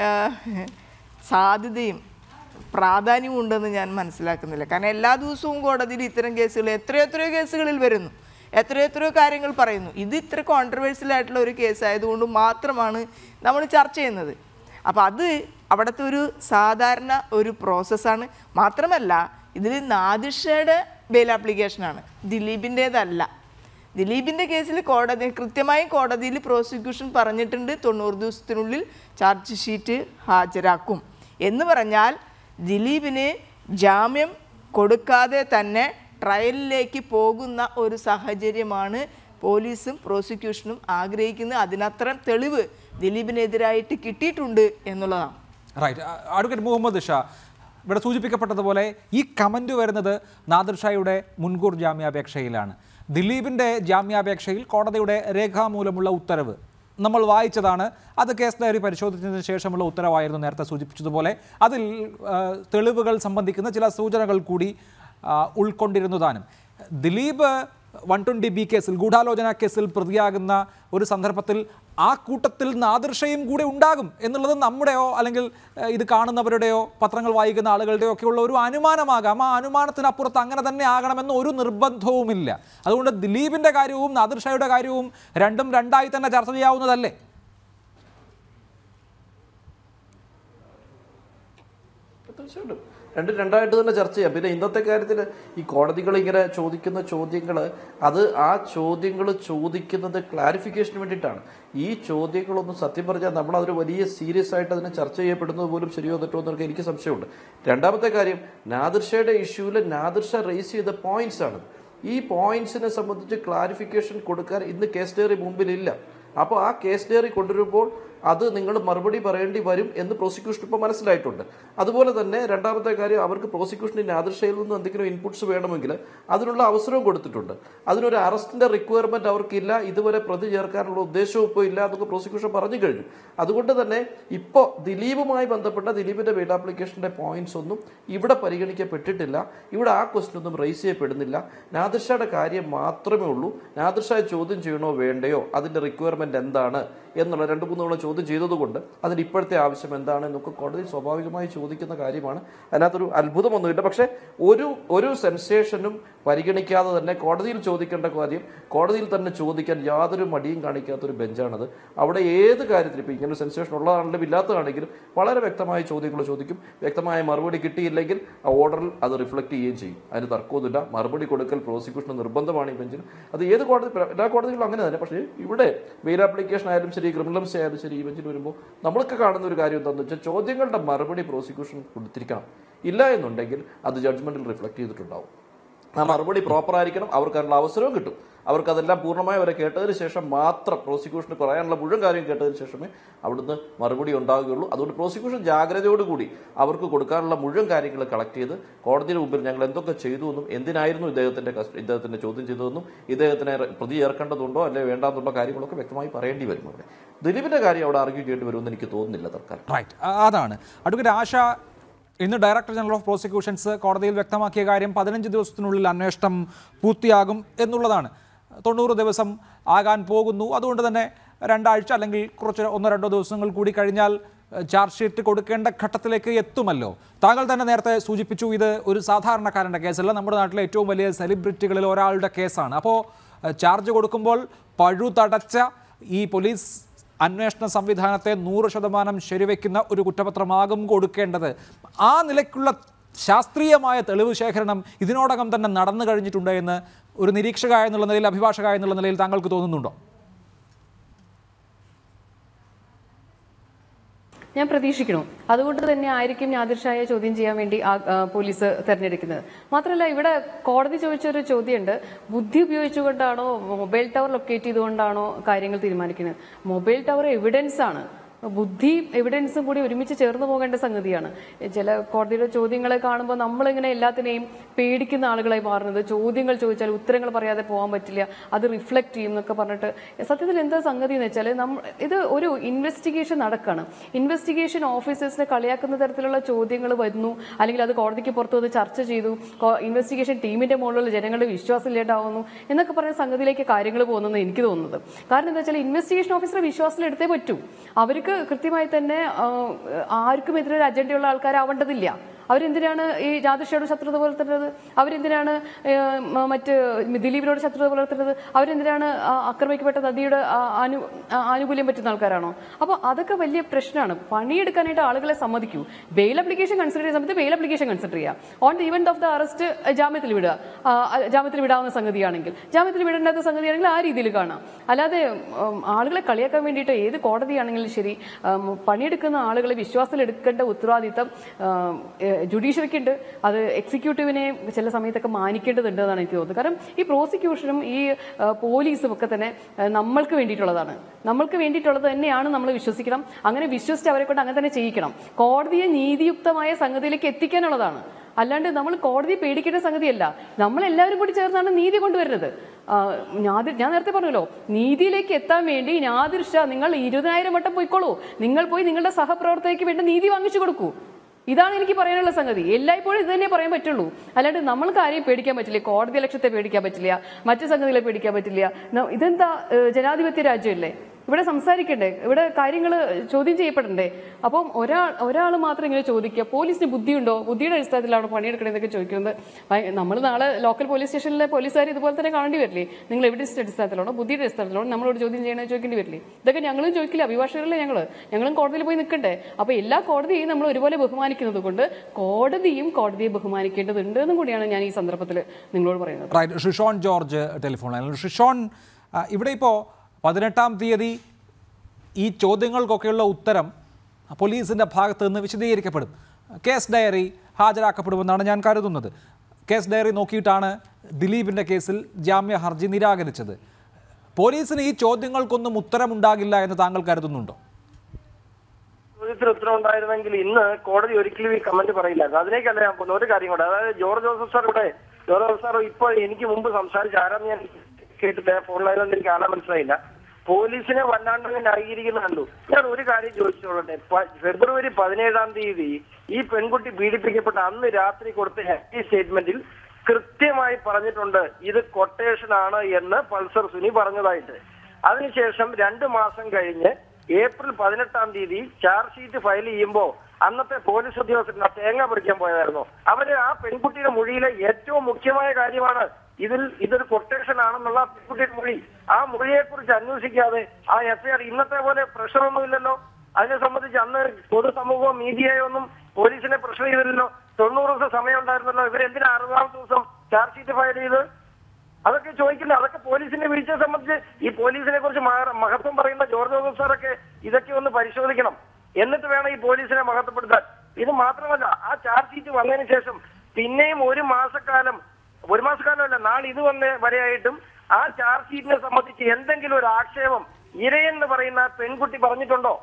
സാധ്യതയും പ്രാധാന്യവും ഉണ്ടെന്ന് ഞാൻ മനസ്സിലാക്കുന്നില്ല കാരണം എല്ലാ ദിവസവും കോടതിയിൽ ഇത്തരം കേസുകൾ എത്രയോ എത്രയോ കേസുകളിൽ വരുന്നു എത്രയോ എത്രയോ കാര്യങ്ങൾ പറയുന്നു ഇത് ഇത്ര കോൺട്രവേഴ്സ്യൽ ആയിട്ടുള്ള ഒരു കേസ് ആയതുകൊണ്ട് മാത്രമാണ് നമ്മൾ ചർച്ച ചെയ്യുന്നത് അപ്പോൾ അത് അവിടുത്തെ ഒരു സാധാരണ ഒരു പ്രോസസ്സാണ് മാത്രമല്ല ഇതിൽ നാദിഷയുടെ ബെയിൽ ആപ്ലിക്കേഷനാണ് ദിലീപിൻ്റേതല്ല ദിലീപിൻ്റെ കേസിൽ കോടതി കൃത്യമായും കോടതിയിൽ പ്രോസിക്യൂഷൻ പറഞ്ഞിട്ടുണ്ട് തൊണ്ണൂറ് ദിവസത്തിനുള്ളിൽ ചാർജ് ഷീറ്റ് ഹാജരാക്കും എന്ന് പറഞ്ഞാൽ ദിലീപിന് ജാമ്യം കൊടുക്കാതെ തന്നെ ട്രയലിലേക്ക് പോകുന്ന ഒരു സാഹചര്യമാണ് പോലീസും പ്രോസിക്യൂഷനും ആഗ്രഹിക്കുന്നത് അതിനത്രയും തെളിവ് ദിലീപിനെതിരായിട്ട് കിട്ടിയിട്ടുണ്ട് എന്നുള്ളതാണ് റൈറ്റ് അഡ്വക്കേറ്റ് മുഹമ്മദ് ഷാ ഇവിടെ സൂചിപ്പിക്കപ്പെട്ടതുപോലെ ഈ കമൻറ്റ് വരുന്നത് നാദിർ ഷായുടെ മുൻകൂർ ജാമ്യാപേക്ഷയിലാണ് ദിലീപിൻ്റെ ജാമ്യാപേക്ഷയിൽ കോടതിയുടെ രേഖാമൂലമുള്ള ഉത്തരവ് നമ്മൾ വായിച്ചതാണ് അത് കേസ് ഡയറി പരിശോധിച്ചതിന് ശേഷമുള്ള ഉത്തരവായിരുന്നു നേരത്തെ സൂചിപ്പിച്ചതുപോലെ അതിൽ ആ, തെളിവുകൾ സംബന്ധിക്കുന്ന ചില സൂചനകൾ കൂടി ആ, ഉൾക്കൊണ്ടിരുന്നതാനും ദിലീപ് വൺ ട്വൻറ്റി ബി കേസിൽ ഗൂഢാലോചന കേസിൽ പ്രതിയാകുന്ന ഒരു സന്ദർഭത്തിൽ ആ കൂട്ടത്തിൽ നാദൃശയും കൂടെ ഉണ്ടാകും എന്നുള്ളത് നമ്മുടെയോ അല്ലെങ്കിൽ ഏഹ്, ഇത് കാണുന്നവരുടെയോ പത്രങ്ങൾ വായിക്കുന്ന ആളുകളുടെയോ ഒക്കെയുള്ള ഒരു അനുമാനമാകാം ആ അനുമാനത്തിനപ്പുറത്ത് അങ്ങനെ തന്നെ ആകണമെന്ന് ഒരു നിർബന്ധവുമില്ല അതുകൊണ്ട് ദിലീപിൻ്റെ കാര്യവും നാദൃഷയുടെ കാര്യവും രണ്ടും രണ്ടായി തന്നെ ചർച്ച ചെയ്യാവുന്നതല്ലേ തീർച്ചയായിട്ടും രണ്ടും രണ്ടായിട്ട് തന്നെ ചർച്ച ചെയ്യാം പിന്നെ ഇന്നത്തെ കാര്യത്തിൽ ഈ കോടതികൾ ഇങ്ങനെ ചോദിക്കുന്ന ചോദ്യങ്ങൾ അത് ആ ചോദ്യങ്ങൾ ചോദിക്കുന്നത് ക്ലാരിഫിക്കേഷന് വേണ്ടിയിട്ടാണ് ഈ ചോദ്യങ്ങളൊന്നും സത്യം പറഞ്ഞാൽ നമ്മൾ അതൊരു വലിയ സീരിയസ് ആയിട്ട് അതിനെ ചർച്ച ചെയ്യപ്പെടുന്നത് പോലും ശരിയോ തെറ്റോ എന്നൊക്കെ എനിക്ക് സംശയമുണ്ട് രണ്ടാമത്തെ കാര്യം നാദിർഷയുടെ ഇഷ്യൂവിൽ നാദിർഷ റേസ് ചെയ്ത പോയിന്റ്സ് ആണ് ഈ പോയിന്റ്സിനെ സംബന്ധിച്ച് ക്ലാരിഫിക്കേഷൻ കൊടുക്കാൻ ഇന്ന് കേസ് ഡയറി മുമ്പിലില്ല അപ്പോൾ ആ കേസ് ഡയറി കൊണ്ടുവരുമ്പോൾ അത് നിങ്ങൾ മറുപടി പറയേണ്ടി വരും എന്ന് പ്രോസിക്യൂഷൻ ഇപ്പോൾ മനസ്സിലായിട്ടുണ്ട് അതുപോലെ തന്നെ രണ്ടാമത്തെ കാര്യം അവർക്ക് പ്രോസിക്യൂഷനിൽ ആദർശയിൽ നിന്ന് എന്തെങ്കിലും ഇൻപുട്സ് വേണമെങ്കിൽ അതിനുള്ള അവസരവും കൊടുത്തിട്ടുണ്ട് അതിനൊരു അറസ്റ്റിന്റെ റിക്വയർമെന്റ് അവർക്കില്ല ഇതുവരെ പ്രതി ചേർക്കാനുള്ള ഉദ്ദേശവും ഇപ്പോൾ ഇല്ല എന്നൊക്കെ പ്രോസിക്യൂഷൻ പറഞ്ഞു കഴിഞ്ഞു അതുകൊണ്ട് തന്നെ ഇപ്പോൾ ദിലീപുമായി ബന്ധപ്പെട്ട ദിലീപിന്റെ ബെയിൽ ആപ്ലിക്കേഷന്റെ പോയിന്റ്സ് ഒന്നും ഇവിടെ പരിഗണിക്കപ്പെട്ടിട്ടില്ല ഇവിടെ ആ ക്വസ്റ്റ്യൻ ഒന്നും റേസ് ചെയ്യപ്പെടുന്നില്ല നാദിർഷയുടെ കാര്യം മാത്രമേ ഉള്ളൂ നാദിർഷയെ ചോദ്യം ചെയ്യണോ വേണ്ടയോ അതിന്റെ റിക്വയർമെന്റ് എന്താണ് എന്നുള്ള രണ്ട് മൂന്ന് തവണ ചോദ്യം ചെയ്തതുകൊണ്ട് അതിന് ഇപ്പോഴത്തെ ആവശ്യം എന്താണ് എന്നൊക്കെ കോടതി സ്വാഭാവികമായി ചോദിക്കുന്ന കാര്യമാണ് അതിനകത്തൊരു അത്ഭുതമൊന്നുമില്ല പക്ഷേ ഒരു ഒരു സെൻസേഷനും പരിഗണിക്കാതെ തന്നെ കോടതിയിൽ ചോദിക്കേണ്ട കാര്യം കോടതിയിൽ തന്നെ ചോദിക്കാൻ യാതൊരു മടിയും കാണിക്കാത്ത ഒരു ബെഞ്ചാണത് അവിടെ ഏത് കാര്യത്തിൽ ഇപ്പോൾ ഇങ്ങനെ സെൻസേഷൻ ഉള്ളതാണെങ്കിലും ഇല്ലാത്തതാണെങ്കിലും വളരെ വ്യക്തമായ ചോദ്യങ്ങൾ ചോദിക്കും വ്യക്തമായ മറുപടി കിട്ടിയില്ലെങ്കിൽ ആ ഓർഡറിൽ അത് റിഫ്ലക്ട് ചെയ്യുകയും ചെയ്യും അതിന് തർക്കമൊന്നുമില്ല മറുപടി കൊടുക്കൽ പ്രോസിക്യൂഷന് നിർബന്ധമാണ് ഈ ബെഞ്ചിന് അത് ഏത് കോടതി എല്ലാ കോടതികളും അങ്ങനെ തന്നെ പക്ഷേ ഇവിടെ ബെയിൽ ആപ്ലിക്കേഷൻ ആയാലും ശരി ക്രിമിനൽസ് ആയാലും ശരി ഈ ബെഞ്ചിൽ വരുമ്പോൾ നമ്മളൊക്കെ കാണുന്ന ഒരു കാര്യം എന്താണെന്ന് വെച്ചാൽ ചോദ്യങ്ങളുടെ മറുപടി പ്രോസിക്യൂഷൻ കൊടുത്തിരിക്കണം ഇല്ല എന്നുണ്ടെങ്കിൽ അത് ജഡ്ജ്മെന്റിൽ റിഫ്ലക്ട് ചെയ്തിട്ടുണ്ടാവും ആ മറുപടി പ്രോപ്പർ ആയിരിക്കണം അവർക്ക് അതിനുള്ള അവസരവും കിട്ടും അവർക്ക് അതെല്ലാം പൂർണ്ണമായി അവരെ കേട്ടതിന് ശേഷം മാത്രം പ്രോസിക്യൂഷന് പറയാനുള്ള മുഴുവൻ കാര്യം കേട്ടതിന് ശേഷമേ അവിടുന്ന് മറുപടി ഉണ്ടാവുകയുള്ളൂ അതുകൊണ്ട് പ്രോസിക്യൂഷൻ ജാഗ്രതയോടുകൂടി അവർക്ക് കൊടുക്കാനുള്ള മുഴുവൻ കാര്യങ്ങൾ കളക്ട് ചെയ്ത് കോടതിയുടെ മുമ്പിൽ ഞങ്ങൾ എന്തൊക്കെ ചെയ്തു എന്നും എന്തിനായിരുന്നു ഇദ്ദേഹത്തിന്റെ കസ്റ്റ- ഇദ്ദേഹത്തിന്റെ ചോദ്യം ചെയ്തതെന്നും ഇദ്ദേഹത്തിനെ പ്രതി ചേർക്കേണ്ടതുണ്ടോ അല്ലെ വേണ്ടാന്നുള്ള കാര്യങ്ങളൊക്കെ വ്യക്തമായി പറയേണ്ടി വരും അവിടെ ദിലീപിന്റെ കാര്യം അവിടെ ആർഗ്യൂ ചെയ്യേണ്ടി വരുമെന്ന് എനിക്ക് തോന്നുന്നില്ല തൽക്കാലം റൈറ്റ് അതാണ് അഡ്വക്കേറ്റ് ആശ ഇന്ന് ഡയറക്ടർ ജനറൽ ഓഫ് പ്രോസിക്യൂഷൻസ് കോടതിയിൽ വ്യക്തമാക്കിയ കാര്യം പതിനഞ്ച് ദിവസത്തിനുള്ളിൽ അന്വേഷണം പൂർത്തിയാകും എന്നുള്ളതാണ് തൊണ്ണൂറ് ദിവസം ആകാൻ പോകുന്നു അതുകൊണ്ട് തന്നെ രണ്ടാഴ്ച അല്ലെങ്കിൽ കുറച്ച് ഒന്നോ രണ്ടോ ദിവസങ്ങൾ കൂടി കഴിഞ്ഞാൽ ഏഹ്, ചാർജ് ഷീറ്റ് കൊടുക്കേണ്ട ഘട്ടത്തിലേക്ക് എത്തുമല്ലോ താങ്കൾ തന്നെ നേരത്തെ സൂചിപ്പിച്ചു ഇത് ഒരു സാധാരണക്കാരൻ്റെ കേസല്ല നമ്മുടെ നാട്ടിലെ ഏറ്റവും വലിയ സെലിബ്രിറ്റികളിൽ ഒരാളുടെ കേസാണ് അപ്പോൾ ഏഹ്, ചാർജ് കൊടുക്കുമ്പോൾ പഴുതടച്ച ഈ പോലീസ് അന്വേഷണ സംവിധാനത്തെ നൂറ് ശതമാനം ശരിവെക്കുന്ന ഒരു കുറ്റപത്രമാകും കൊടുക്കേണ്ടത് ആ നിലയ്ക്കുള്ള ശാസ്ത്രീയമായ തെളിവ് ശേഖരണം ഇതിനോടകം തന്നെ നടന്നു കഴിഞ്ഞിട്ടുണ്ട് എന്ന് ഒരു നിരീക്ഷക എന്നുള്ള നിലയിൽ അഭിഭാഷക എന്നുള്ള നിലയിൽ താങ്കൾക്ക് തോന്നുന്നുണ്ടോ ഞാൻ പ്രതീക്ഷിക്കുന്നു അതുകൊണ്ട് തന്നെ ആയിരിക്കും നാദിർഷായെ ചോദ്യം ചെയ്യാൻ വേണ്ടി ആ, ആ, പോലീസ് തെരഞ്ഞെടുക്കുന്നത് മാത്രമല്ല ഇവിടെ കോടതി ചോദിച്ചൊരു ചോദ്യമുണ്ട് ബുദ്ധി ഉപയോഗിച്ചുകൊണ്ടാണോ മൊബൈൽ ടവർ ലൊക്കേറ്റ് ചെയ്തുകൊണ്ടാണോ കാര്യങ്ങൾ തീരുമാനിക്കുന്നത് മൊബൈൽ ടവർ എവിഡൻസ് ആണ് ബുദ്ധി എവിഡൻസും കൂടി ഒരുമിച്ച് ചേർന്ന് പോകേണ്ട സംഗതിയാണ് ചില കോടതിയുടെ ചോദ്യങ്ങളെ കാണുമ്പോൾ നമ്മളിങ്ങനെ എല്ലാത്തിനെയും പേടിക്കുന്ന ആളുകളായി മാറുന്നത് ചോദ്യങ്ങൾ ചോദിച്ചാൽ ഉത്തരങ്ങൾ പറയാതെ പോകാൻ പറ്റില്ല അത് റിഫ്ലക്ട് ചെയ്യും എന്നൊക്കെ പറഞ്ഞിട്ട് സത്യത്തിൽ എന്താ സംഗതി എന്ന് വെച്ചാൽ നമ്മൾ ഇത് ഒരു ഇൻവെസ്റ്റിഗേഷൻ നടക്കുകയാണ് ഇൻവെസ്റ്റിഗേഷൻ ഓഫീസേഴ്സിനെ കളിയാക്കുന്ന തരത്തിലുള്ള ചോദ്യങ്ങൾ വരുന്നു അല്ലെങ്കിൽ അത് കോടതിക്ക് പുറത്തു വന്ന് ചർച്ച ചെയ്തു ഇൻവെസ്റ്റിഗേഷൻ ടീമിന്റെ മുകളിൽ ജനങ്ങളുടെ വിശ്വാസം ഇല്ലാണ്ടാവുന്നു എന്നൊക്കെ പറഞ്ഞ സംഗതിയിലേക്ക് കാര്യങ്ങൾ പോകുന്നെന്ന് എനിക്ക് തോന്നുന്നത് കാരണം എന്താ വെച്ചാൽ ഇൻവെസ്റ്റിഗേഷൻ ഓഫീസറെ വിശ്വാസത്തിൽ എടുത്തേ പറ്റൂ അവർക്ക് കൃത്യമായി തന്നെ ആ, ആർക്കും എതിരെ ഒരു അജണ്ടയുള്ള ആൾക്കാരാവേണ്ടതില്ല അവരെന്തിനാണ് ഈ ജാതിഷയോട് ശത്രുത പുലർത്തുന്നത് അവരെന്തിനാണ് ഏഹ്, മ- മറ്റ് ദിലീപിനോട് ശത്രുത പുലർത്തുന്നത് അവരെന്തിനാണ് ആ ആക്രമിക്കപ്പെട്ട നദിയുടെ ആ ആനു ആ ആനുകൂല്യം പറ്റുന്ന ആൾക്കാരാണോ അപ്പോൾ അതൊക്കെ വലിയ പ്രശ്നമാണ് പണിയെടുക്കാനായിട്ട് ആളുകളെ സമ്മതിക്കൂ ബെയിൽ അപ്ലിക്കേഷൻ കൺസിഡർ ചെയ്യുന്ന സമയത്ത് ബെയിൽ അപ്ലിക്കേഷൻ കൺസിഡർ ചെയ്യുക on the event of the arrest ജാമ്യത്തിൽ വിടുക ആ, ആ, ജാമ്യത്തിൽ വിടാവുന്ന സംഗതിയാണെങ്കിൽ ജാമ്യത്തിൽ വിടേണ്ടാത്ത സംഗതിയാണെങ്കിൽ ആ രീതിയിൽ കാണാം അല്ലാതെ ഉം, ആളുകളെ കളിയാക്കാൻ വേണ്ടിയിട്ട് ഏത് കോടതിയാണെങ്കിലും ശരി ഉം, പണിയെടുക്കുന്ന ആളുകളെ വിശ്വാസത്തിൽ എടുക്കേണ്ട ഉത്തരവാദിത്തം ജുഡീഷ്യറിക്ക് ഉണ്ട് അത് എക്സിക്യൂട്ടീവിനെ ചില സമയത്തൊക്കെ മാനിക്കേണ്ടതുണ്ട് എന്നാണ് എനിക്ക് തോന്നുന്നത് കാരണം ഈ പ്രോസിക്യൂഷനും ഈ ആ, പോലീസും ഒക്കെ തന്നെ ആ, നമ്മൾക്ക് വേണ്ടിയിട്ടുള്ളതാണ് നമ്മൾക്ക് വേണ്ടിയിട്ടുള്ളത് തന്നെയാണ് നമ്മൾ വിശ്വസിക്കണം അങ്ങനെ വിശ്വസിച്ച് അവരെ കൊണ്ട് അങ്ങനെ തന്നെ ചെയ്യിക്കണം കോടതിയെ നീതിയുക്തമായ സംഗതിയിലേക്ക് എത്തിക്കാനുള്ളതാണ് അല്ലാണ്ട് നമ്മൾ കോടതിയെ പേടിക്കേണ്ട സംഗതിയല്ല നമ്മൾ എല്ലാവരും കൂടി ചേർന്നാണ് നീതി കൊണ്ടുവരുന്നത് ആ, ഞാതി- ഞാൻ നേരത്തെ പറഞ്ഞല്ലോ നീതിയിലേക്ക് എത്താൻ വേണ്ടി ഞാതിർഷ നിങ്ങൾ ഇരുപതിനായിരം വട്ടം പോയിക്കോളൂ നിങ്ങൾ പോയി നിങ്ങളുടെ സഹപ്രവർത്തകയ്ക്ക് വേണ്ട നീതി വാങ്ങിച്ചു കൊടുക്കൂ ഇതാണ് എനിക്ക് പറയാനുള്ള സംഗതി എല്ലായ്പ്പോഴും ഇത് തന്നെ പറയാൻ പറ്റുള്ളൂ അല്ലാണ്ട് നമ്മൾക്ക് ആരെയും പേടിക്കാൻ പറ്റില്ല കോടതി ലക്ഷ്യത്തെ പേടിക്കാൻ പറ്റില്ല മറ്റു സംഗതികളെ പേടിക്കാൻ പറ്റില്ല ന- ഇതെന്താ ഏഹ്, ജനാധിപത്യ രാജ്യമല്ലേ ഇവിടെ സംസാരിക്കണ്ടേ ഇവിടെ കാര്യങ്ങൾ ചോദ്യം ചെയ്യപ്പെടണ്ടേ അപ്പം ഒരാൾ ഒരാൾ മാത്രം ഇങ്ങനെ ചോദിക്കുക പോലീസിന് ബുദ്ധിയുണ്ടോ ബുദ്ധിയുടെ അടിസ്ഥാനത്തിലാണ് പണിയെടുക്കണതെന്നൊക്കെ ചോദിക്കുന്നത് നമ്മൾ നാളെ ലോക്കൽ പോലീസ് സ്റ്റേഷനിലെ പോലീസുകാർ ഇതുപോലെ തന്നെ കാണേണ്ടി വരില്ലേ നിങ്ങൾ എവിഡൻസിന്റെ അടിസ്ഥാനത്തിലാണോ ബുദ്ധിയുടെ അടിസ്ഥാനത്തിലാണോ നമ്മളോട് ചോദ്യം ചെയ്യണേ ചോദിക്കേണ്ടി വരില്ലേ ഇതൊക്കെ ഞങ്ങളും ചോദിക്കില്ല അഭിഭാഷകരല്ലേ ഞങ്ങൾ ഞങ്ങളും കോടതിയിൽ പോയി നിൽക്കണ്ടേ അപ്പൊ എല്ലാ കോടതിയെയും നമ്മൾ ഒരുപോലെ ബഹുമാനിക്കുന്നത് കൊണ്ട് കോടതിയും കോടതിയെ ബഹുമാനിക്കേണ്ടതുണ്ട് എന്നും കൂടിയാണ് ഞാൻ ഈ സന്ദർഭത്തിൽ നിങ്ങളോട് പറയുന്നത് റൈറ്റ് ഷിഷോൺ ജോർജ് ടെലിഫോൺ ലൈനിൽ ഷിഷോൺ ആ, ഇവിടെ ഇപ്പോൾ പതിനെട്ടാം തീയതി ഈ ചോദ്യങ്ങൾക്കൊക്കെയുള്ള ഉത്തരം പോലീസിൻ്റെ ഭാഗത്ത് നിന്ന് വിശദീകരിക്കപ്പെടും കേസ് ഡയറി ഹാജരാക്കപ്പെടുമെന്നാണ് ഞാൻ കരുതുന്നത് കേസ് ഡയറി നോക്കിയിട്ടാണ് ദിലീപിൻ്റെ കേസിൽ ജാമ്യ ഹർജി നിരാകരിച്ചത് പോലീസിന് ഈ ചോദ്യങ്ങൾക്കൊന്നും ഉത്തരമുണ്ടാകില്ല എന്ന് താങ്കൾ കരുതുന്നുണ്ടോ ചോദ്യത്തിന് ഉത്തരം ഉണ്ടായിരുന്നെങ്കിൽ ഇന്ന് കോടതി ഒരിക്കലും ഈ കമന്റ് പറയില്ലായിരുന്നു അതിലേക്കല്ല ഞാൻ പോകുന്നത് ഒരു കാര്യം കൂടെ അതായത് ജോർജ് ജോസഫ് സാർ ഇവിടെ ജോർജ് ജോസഫ് സാർ ഇപ്പൊ എനിക്ക് മുമ്പ് സംസാരിച്ച ആരാന്ന് ഞാൻ കേട്ടില്ല ഫോണിലായതുകൊണ്ട് എനിക്ക് ആളെ മനസ്സിലായില്ല പോലീസിനെ വല്ലാണ്ട് ന്യായീകരിക്കുന്ന കണ്ടു ഞാൻ ഒരു കാര്യം ചോദിച്ചോളട്ടെ പ- ഫെബ്രുവരി പതിനേഴാം തീയതി ഈ പെൺകുട്ടി പീഡിപ്പിക്കപ്പെട്ട അന്ന് രാത്രി കൊടുത്ത ഹാപ്പി സ്റ്റേറ്റ്മെന്റിൽ കൃത്യമായി പറഞ്ഞിട്ടുണ്ട് ഇത് കൊട്ടേഷൻ ആണ് എന്ന് പൾസർ സുനി പറഞ്ഞതായിട്ട് അതിനുശേഷം രണ്ട് മാസം കഴിഞ്ഞ് ഏപ്രിൽ പതിനെട്ടാം തീയതി ചാർജ് ഷീറ്റ് ഫയൽ ചെയ്യുമ്പോൾ അന്നത്തെ പോലീസ് ഉദ്യോഗസ്ഥൻ ആ തേങ്ങ പറിക്കാൻ പോയതായിരുന്നു അവര് ആ പെൺകുട്ടിയുടെ മൊഴിയിലെ ഏറ്റവും മുഖ്യമായ കാര്യമാണ് ഇതിൽ ഇതൊരു കൊട്ടേഷൻ ആണെന്നുള്ള ആ പെൺകുട്ടിയുടെ മൊഴി ആ മൊഴിയെ കുറിച്ച് അന്വേഷിക്കാതെ ആ എഫ്ഐആർ ഇന്നത്തെ പോലെ പ്രഷറൊന്നുമില്ലല്ലോ അതിനെ സംബന്ധിച്ച് അന്ന് പൊതുസമൂഹമോ മീഡിയയോ ഒന്നും പോലീസിനെ പ്രഷർ ചെയ്തില്ലല്ലോ തൊണ്ണൂറ് ദിവസം സമയം ഉണ്ടായിരുന്നല്ലോ ഇവരെന്തിനാ അറുപതാം ദിവസം ചാർജ് ഷീറ്റ് ഫയൽ ചെയ്ത് അതൊക്കെ ചോദിക്കില്ല അതൊക്കെ പോലീസിന്റെ വീഴ്ചയെ സംബന്ധിച്ച് ഈ പോലീസിനെ കുറിച്ച് മഹ- മഹത്വം പറയുന്ന ജോർജ് ജോസഫ് സാറൊക്കെ ഇതൊക്കെ ഒന്ന് പരിശോധിക്കണം എന്നിട്ട് വേണം ഈ പോലീസിനെ മഹത്വപ്പെടുത്താൻ ഇത് മാത്രമല്ല ആ ചാർജ് ഷീറ്റ് വന്നതിന് ശേഷം പിന്നെയും ഒരു മാസക്കാലം ഒരു മാസക്കാലമല്ല നാളെ ഇത് വന്ന വരെയായിട്ടും ആ ചാർജ് ഷീറ്റിനെ സംബന്ധിച്ച് എന്തെങ്കിലും ഒരു ആക്ഷേപം ഇരയെന്ന് പറയുന്ന ആ പെൺകുട്ടി പറഞ്ഞിട്ടുണ്ടോ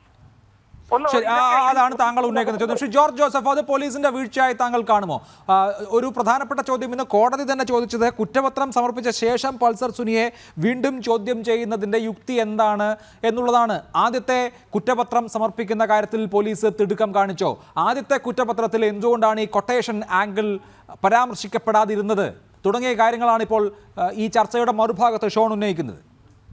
ഒന്ന് ശരി ആ, ഇതൊക്കെ ആ, അതാണ് താങ്കൾ ഉന്നയിക്കുന്ന ചോദ്യം ശ്രീ ജോർജ് ജോസഫ് അത് പോലീസിന്റെ വീഴ്ചയായി താങ്കൾ കാണുമോ ആ, ഒരു പ്രധാനപ്പെട്ട ചോദ്യം ഇന്ന് കോടതി തന്നെ ചോദിച്ചത് കുറ്റപത്രം സമർപ്പിച്ച ശേഷം പൾസർ സുനിയെ വീണ്ടും ചോദ്യം ചെയ്യുന്നതിന്റെ യുക്തി എന്താണ് എന്നുള്ളതാണ് ആദ്യത്തെ കുറ്റപത്രം സമർപ്പിക്കുന്ന കാര്യത്തിൽ പോലീസ് തിടുക്കം കാണിച്ചോ ആദ്യത്തെ കുറ്റപത്രത്തിൽ എന്തുകൊണ്ടാണ് ഈ കൊട്ടേഷൻ ആംഗിൾ പരാമർശിക്കപ്പെടാതിരുന്നത് തുടങ്ങിയ കാര്യങ്ങളാണ് ഇപ്പോൾ ആ, ഈ ചർച്ചയുടെ മറുഭാഗത്ത് ഷോൺ ഉന്നയിക്കുന്നത്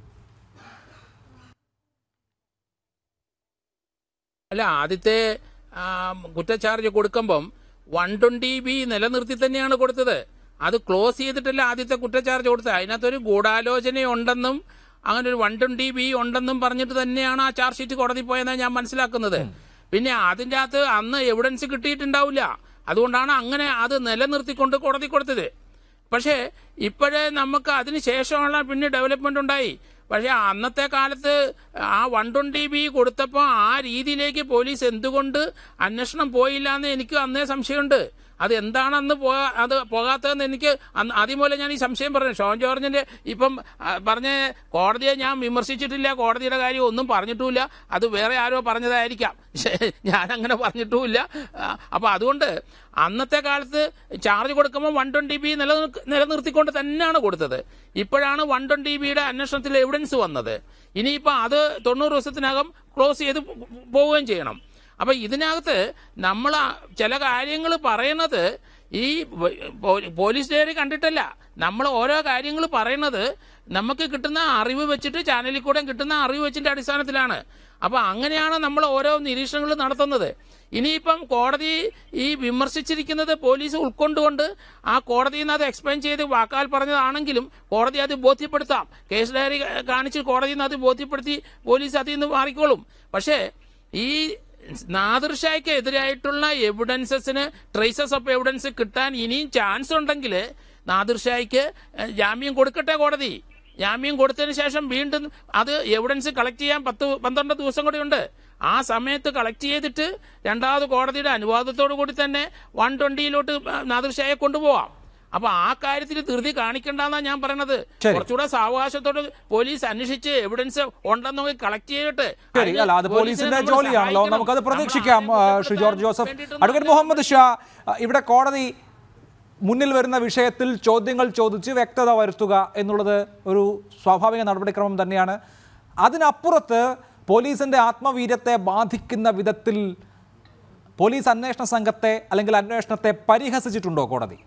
അല്ല ആദ്യത്തെ ആ, കുറ്റച്ചാർജ് കൊടുക്കുമ്പം വൺ ട്വന്റി ബി നിലനിർത്തി തന്നെയാണ് കൊടുത്തത് അത് ക്ലോസ് ചെയ്തിട്ടല്ല ആദ്യത്തെ കുറ്റച്ചാർജ് കൊടുത്തത് അതിനകത്തൊരു ഗൂഢാലോചനയുണ്ടെന്നും അങ്ങനെ ഒരു വൺ ട്വന്റി ബി ഉണ്ടെന്നും പറഞ്ഞിട്ട് തന്നെയാണ് ആ ചാർജ് ഷീറ്റ് കോടതി പോയെന്നാണ് ഞാൻ മനസ്സിലാക്കുന്നത് പിന്നെ അതിൻ്റെ അകത്ത് അന്ന് എവിഡൻസ് കിട്ടിയിട്ടുണ്ടാവില്ല അതുകൊണ്ടാണ് അങ്ങനെ അത് നിലനിർത്തിക്കൊണ്ട് കോടതി കൊടുത്തത് പക്ഷേ ഇപ്പോഴേ നമുക്ക് അതിന് ശേഷമുള്ള പിന്നെ ഡെവലപ്മെന്റ് ഉണ്ടായി പക്ഷേ അന്നത്തെ കാലത്ത് ആ വൺ ട്വന്റി ബി കൊടുത്തപ്പോൾ ആ രീതിയിലേക്ക് പോലീസ് എന്തുകൊണ്ട് അന്വേഷണം പോയില്ല എന്ന് എനിക്ക് അന്നേ സംശയമുണ്ട് അത് എന്താണ് അന്ന് പോകാ അത് പോകാത്തതെന്ന് എനിക്ക് അന്ന് ആദ്യം പോലെ ഞാൻ ഈ സംശയം പറഞ്ഞു ഷോൺ ജോർജിന്റെ ഇപ്പം ആ, പറഞ്ഞ കോടതിയെ ഞാൻ വിമർശിച്ചിട്ടില്ല കോടതിയുടെ കാര്യം ഒന്നും പറഞ്ഞിട്ടുമില്ല അത് വേറെ ആരോ പറഞ്ഞതായിരിക്കാം പക്ഷേ ഞാൻ അങ്ങനെ പറഞ്ഞിട്ടുമില്ല ആ, അപ്പൊ അതുകൊണ്ട് അന്നത്തെ കാലത്ത് ചാർജ് കൊടുക്കുമ്പോൾ വൺ ട്വന്റി ബി നിലനിർത്തിക്കൊണ്ട് തന്നെയാണ് കൊടുത്തത് ഇപ്പോഴാണ് വൺ ട്വന്റി ബിയുടെ അന്വേഷണത്തിൽ എവിഡൻസ് വന്നത് ഇനിയിപ്പോൾ അത് തൊണ്ണൂറ് ദിവസത്തിനകം ക്ലോസ് ചെയ്ത് പോവുകയും ചെയ്യണം അപ്പൊ ഇതിനകത്ത് നമ്മൾ ചില കാര്യങ്ങൾ പറയുന്നത് ഈ വ- പോ- പോലീസ് ഡയറി കണ്ടിട്ടല്ല നമ്മൾ ഓരോ കാര്യങ്ങൾ പറയുന്നത് നമുക്ക് കിട്ടുന്ന അറിവ് വെച്ചിട്ട് ചാനലിൽ കൂടെ കിട്ടുന്ന അറിവ് വെച്ചിന്റെ അടിസ്ഥാനത്തിലാണ് അപ്പൊ അങ്ങനെയാണ് നമ്മൾ ഓരോ നിരീക്ഷണങ്ങൾ നടത്തുന്നത് ഇനിയിപ്പം കോടതി ഈ വിമർശിച്ചിരിക്കുന്നത് പോലീസ് ഉൾക്കൊണ്ടുകൊണ്ട് ആ കോടതിയിൽ നിന്ന് അത് എക്സ്പ്ലെയിൻ ചെയ്ത് വാക്കാൽ പറഞ്ഞതാണെങ്കിലും കോടതി അത് ബോധ്യപ്പെടുത്താം കേസ് ഡയറി കാണിച്ച് കോടതിയിൽ നിന്ന് അത് ബോധ്യപ്പെടുത്തി പോലീസ് അതിൽ നിന്ന് മാറിക്കോളും പക്ഷേ ഈ നാദിർഷായ്ക്ക് എതിരായിട്ടുള്ള എവിഡൻസസിന് ട്രേസസ് ഓഫ് എവിഡൻസ് കിട്ടാൻ ഇനിയും ചാൻസ് ഉണ്ടെങ്കിൽ നാദിർഷായ്ക്ക് ജാമ്യം കൊടുക്കട്ടെ കോടതി ജാമ്യം കൊടുത്തതിന് ശേഷം വീണ്ടും അത് എവിഡൻസ് കളക്ട് ചെയ്യാൻ പത്ത് പന്ത്രണ്ട് ദിവസം കൂടി ഉണ്ട് ആ സമയത്ത് കളക്ട് ചെയ്തിട്ട് രണ്ടാമത് കോടതിയുടെ അനുവാദത്തോടു കൂടി തന്നെ വൺ ട്വന്റിയിലോട്ട് നാദിർഷായെ കൊണ്ടുപോവാം അപ്പൊ ആ കാര്യത്തിൽ ധൃതി കാണിക്കണ്ടെന്നാ ഞാൻ പറയണത് ശരി. കുറച്ചുകൂടെ സാവകാശത്തോട് പോലീസ് അന്വേഷിച്ച് എവിഡൻസ് ഉണ്ടെന്ന് കളക്ട് ചെയ്തിട്ട് ശരി അതിന് അല്ല അത് പോലീസിനെ പോലീസിന്റെ നമ്മൾ ജോലിയാണല്ലോ സഹായിക്കണം. നമുക്കത് നമ്മൾ പ്രതീക്ഷിക്കാം ആരെയും ആ, ശ്രീ ജോർജ് കുറ്റപ്പെടുത്താൻ ജോസഫ് വേണ്ടിയിട്ടൊന്നും അഡ്വക്കേറ്റ് മുഹമ്മദ് ഷാ ആ, ഇവിടെ കോടതി മുന്നിൽ വരുന്ന വിഷയത്തിൽ ചോദ്യങ്ങൾ ചോദിച്ച് വ്യക്തത വരുത്തുക എന്നുള്ളത് ഒരു സ്വാഭാവിക നടപടിക്രമം തന്നെയാണ് അതിനപ്പുറത്ത് പോലീസിന്റെ ആത്മവീര്യത്തെ ബാധിക്കുന്ന വിധത്തിൽ പോലീസ് അന്വേഷണ സംഘത്തെ അല്ലെങ്കിൽ അന്വേഷണത്തെ പരിഹസിച്ചിട്ടുണ്ടോ കോടതി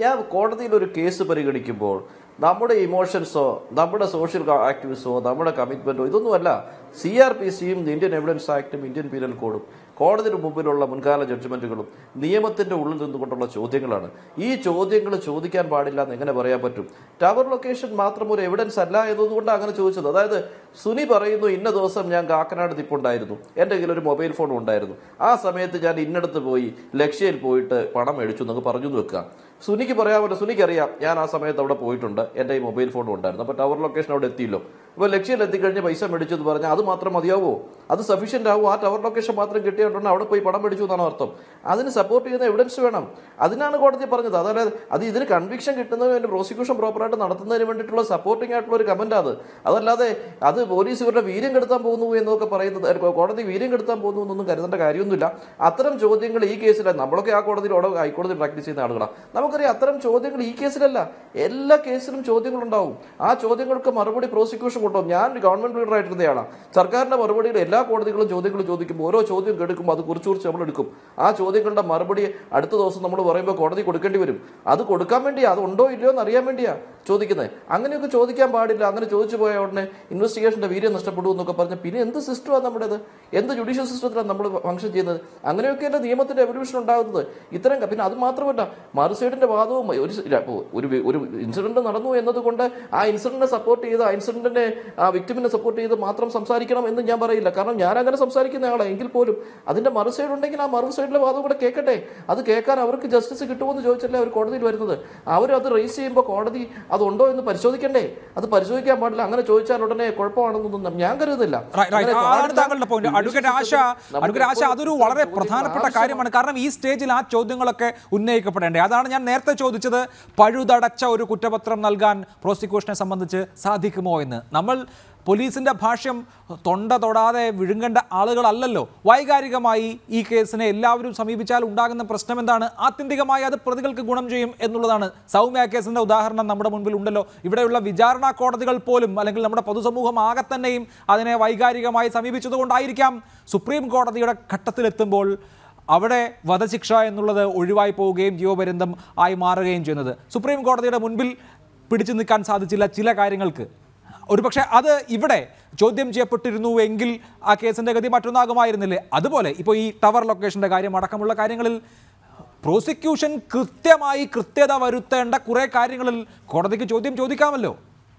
ഞാൻ കോടതിയിൽ ഒരു കേസ് പരിഗണിക്കുമ്പോൾ നമ്മുടെ ഇമോഷൻസോ നമ്മുടെ സോഷ്യൽ ആക്ടിവിസോ നമ്മുടെ കമ്മിറ്റ്മെന്റോ ഇതൊന്നുമല്ല സി ആർ പി സിയും ഇന്ത്യൻ എവിഡൻസ് ആക്ടും ഇന്ത്യൻ പീനൽ കോഡും കോടതിയുടെ മുമ്പിലുള്ള മുൻകാല ജഡ്ജ്മെന്റുകളും നിയമത്തിന്റെ ഉള്ളിൽ നിന്നുകൊണ്ടുള്ള ചോദ്യങ്ങളാണ് ഈ ചോദ്യങ്ങൾ ചോദിക്കാൻ പാടില്ല എന്ന് എങ്ങനെ പറയാൻ പറ്റും ടവർ ലൊക്കേഷൻ മാത്രം ഒരു എവിഡൻസ് അല്ല എന്നതുകൊണ്ടാണ് അങ്ങനെ ചോദിച്ചത് അതായത് സുനി പറയുന്നു ഇന്ന ദിവസം ഞാൻ കാക്കനാട് തിപ്പുണ്ടായിരുന്നു എൻ്റെ കയ്യിൽ ഒരു മൊബൈൽ ഫോൺ ഉണ്ടായിരുന്നു ആ സമയത്ത് ഞാൻ ഇന്നടത്ത് പോയി ലക്ഷ്യയിൽ പോയിട്ട് പണം മേടിച്ചു എന്നൊക്കെ പറഞ്ഞു എന്ന് വെക്കുക സുനിക്ക് പറയാമല്ലോ സുനിക്ക് അറിയാം ഞാൻ ആ സമയത്ത് അവിടെ പോയിട്ടുണ്ട് എൻ്റെ ഈ മൊബൈൽ ഫോണും ഉണ്ടായിരുന്നു അപ്പോൾ ടവർ ലൊക്കേഷൻ അവിടെ എത്തിയല്ലോ അപ്പോൾ ലക്ഷ്യയിൽ എത്തിക്കഴിഞ്ഞ് പൈസ മേടിച്ചു എന്ന് പറഞ്ഞാൽ അത് മാത്രം മതിയാവോ അത് സഫീഷ്യൻ്റ് ആവും ആ ടവർ ലൊക്കേഷൻ മാത്രം കിട്ടിയിട്ടുണ്ടെങ്കിൽ അവിടെ പോയി പണം മേടിച്ചു എന്നാണ് അർത്ഥം അതിന് സപ്പോർട്ട് ചെയ്യുന്ന എവിഡൻസ് വേണം അതിനാണ് കോടതി പറഞ്ഞത് അതായത് അത് ഇതിന് കൺവിക്ഷൻ കിട്ടുന്നതിന് വേണ്ടി പ്രോസിക്യൂഷൻ പ്രോപ്പറായിട്ട് നടത്തുന്നതിന് വേണ്ടിയിട്ടുള്ള സപ്പോർട്ടിംഗ് ആയിട്ടുള്ള ഒരു കമന്റ് അത് അതല്ലാതെ അത് പോലീസ് ഇവരുടെ വീര്യം കെടുത്താൻ പോകുന്നു എന്നൊക്കെ പറയുന്നത് അല്ല, കോടതി വീര്യം കെടുത്താൻ പോകുന്നു എന്നൊന്നും കരുതേണ്ട കാര്യമൊന്നുമില്ല അത്തരം ചോദ്യങ്ങൾ ഈ കേസിലാണ് നമ്മളൊക്കെ ആ കോടതിയിൽ അവിടെ ഹൈക്കോടതി പ്രാക്ടീസ് ചെയ്യുന്ന ആളുകളാണ് നമുക്കറിയാം അത്തരം ചോദ്യങ്ങൾ ഈ കേസിലല്ല എല്ലാ കേസിലും ചോദ്യങ്ങൾ ഉണ്ടാവും ആ ചോദ്യങ്ങൾക്ക് മറുപടി പ്രോസിക്യൂഷൻ കൊണ്ടുപോകും ഞാൻ ഗവൺമെന്റ് ലീഡർ ആയിട്ടിരുന്നയാണ് സർക്കാരിന്റെ മറുപടിയിൽ എല്ലാ കോടതികളും ചോദ്യങ്ങൾ ചോദിക്കുമ്പോൾ ഓരോ ചോദ്യം എടുക്കുമ്പോൾ അത് കുറിച്ച് കുറിച്ച് നമ്മൾ എടുക്കും ആ ചോദ്യങ്ങളുടെ മറുപടി അടുത്ത ദിവസം നമ്മൾ പറയുമ്പോൾ കോടതി കൊടുക്കേണ്ടി വരും അത് കൊടുക്കാൻ വേണ്ടിയാ അത് ഉണ്ടോ ഇല്ലയോ എന്ന് അറിയാൻ വേണ്ടിയാ ചോദിക്കുന്നത് അങ്ങനെയൊക്കെ ചോദിക്കാൻ പാടില്ല അങ്ങനെ ചോദിച്ചു പോയ ഉടനെ ഇൻവെസ്റ്റിഗേഷന്റെ വീര്യം നഷ്ടപ്പെടും എന്നൊക്കെ പറഞ്ഞ് പിന്നെ എന്ത് സിസ്റ്റമാണ് നമ്മുടേത് എന്ത് ജുഡീഷ്യൽ സിസ്റ്റത്തിലാണ് നമ്മൾ ഫംഗ്ഷൻ ചെയ്യുന്നത് അങ്ങനെയൊക്കെയല്ല നിയമത്തിന്റെ എവല്യൂഷൻ ഉണ്ടാകുന്നത് ഇത്തരം ക- പിന്നെ അത് മാത്രമല്ല മറുസൈഡിന്റെ വാദവും ഒരു സ- ഇല്ല, ഇപ്പോ ഒരു വി- ഒരു ഇൻസിഡന്റ് നടന്നു എന്നതുകൊണ്ട് ആ ഇൻസിഡന്റിനെ സപ്പോർട്ട് ചെയ്ത് ആ ഇൻസിഡന്റിനെ ആ വിക്ടിമിനെ സപ്പോർട്ട് ചെയ്ത് മാത്രം സംസാരിക്കണം എന്ന് ഞാൻ പറയില്ല കാരണം ഞാൻ അങ്ങനെ സംസാരിക്കുന്ന ആളാണ് എങ്കിൽ പോലും അതിന്റെ മറുസൈഡ് ഉണ്ടെങ്കിൽ ആ മറുസൈഡിലെ വാദം കൂടെ കേൾക്കട്ടെ അത് കേൾക്കാൻ അവർക്ക് ജസ്റ്റിസ് കിട്ടുമെന്ന് ചോദിച്ചല്ലേ അവർ കോടതിയിൽ വരുന്നത് അവർ അത് റേസ് ചെയ്യുമ്പോൾ കോടതി അതുണ്ടോ എന്ന് പരിശോധിക്കണ്ടേ അത് പരിശോധിക്കാൻ പാടില്ല അങ്ങനെ ചോദിച്ചാൽ ഉടനെ കുഴപ്പമാണെന്നൊന്നും ഞാൻ കരുതുന്നില്ല റൈറ്റ്, റൈറ്റ്. അങ്ങനെ അതാണ് പാടില്ല. താങ്കളുടെ പോയിന്റ് അഡ്വക്കേറ്റ് ആശ നമുക്ക് അഡ്വക്കേറ്റ് ആശ എപ്പോഴും അതൊരു വളരെ ചോദ്യങ്ങൾ പ്രധാനപ്പെട്ട ആവശ്യമാണ്. കാര്യമാണ് കാരണം ഈ സ്റ്റേജിൽ ആ ചോദ്യങ്ങളൊക്കെ ഉന്നയിക്കപ്പെടേണ്ടത് അതാണ് ഞാൻ നേരത്തെ ചോദിച്ചത് പഴുതടച്ച ഒരു കുറ്റപത്രം നൽകാൻ പ്രോസിക്യൂഷനെ സംബന്ധിച്ച് സാധിക്കുമോ എന്ന് നമ്മൾ പോലീസിന്റെ ഭാഷ്യം തൊണ്ട തൊടാതെ വിഴുങ്ങേണ്ട ആളുകളല്ലല്ലോ വൈകാരികമായി ഈ കേസിനെ എല്ലാവരും സമീപിച്ചാൽ ഉണ്ടാകുന്ന പ്രശ്നം എന്താണ് ആത്യന്തികമായി അത് പ്രതികൾക്ക് ഗുണം ചെയ്യും എന്നുള്ളതാണ് സൗമ്യ കേസിന്റെ ഉദാഹരണം നമ്മുടെ മുൻപിൽ ഉണ്ടല്ലോ ഇവിടെയുള്ള വിചാരണ കോടതികൾ പോലും അല്ലെങ്കിൽ നമ്മുടെ പൊതുസമൂഹം ആകെ തന്നെയും അതിനെ വൈകാരികമായി സമീപിച്ചതുകൊണ്ടായിരിക്കാം സുപ്രീം കോടതിയുടെ ഘട്ടത്തിലെത്തുമ്പോൾ അവിടെ വധശിക്ഷ എന്നുള്ളത് ഒഴിവായി പോവുകയും ജീവപര്യന്തം ആയി മാറുകയും ചെയ്യുന്നത് സുപ്രീം കോടതിയുടെ മുൻപിൽ പിടിച്ചു നിൽക്കാൻ സാധിച്ചില്ല ചില കാര്യങ്ങൾക്ക് ഒരുപക്ഷെ അത് ഇവിടെ ചോദ്യം ചെയ്യപ്പെട്ടിരുന്നു എങ്കിൽ ആ കേസിന്റെ ഗതി മറ്റൊന്നാകുമായിരുന്നില്ലേ അതുപോലെ ഇപ്പോൾ ഈ ടവർ ലൊക്കേഷന്റെ കാര്യം അടക്കമുള്ള കാര്യങ്ങളിൽ പ്രോസിക്യൂഷൻ കൃത്യമായി കൃത്യത വരുത്തേണ്ട കുറെ കാര്യങ്ങളിൽ കോടതിക്ക് ചോദ്യം ചോദിക്കാമല്ലോ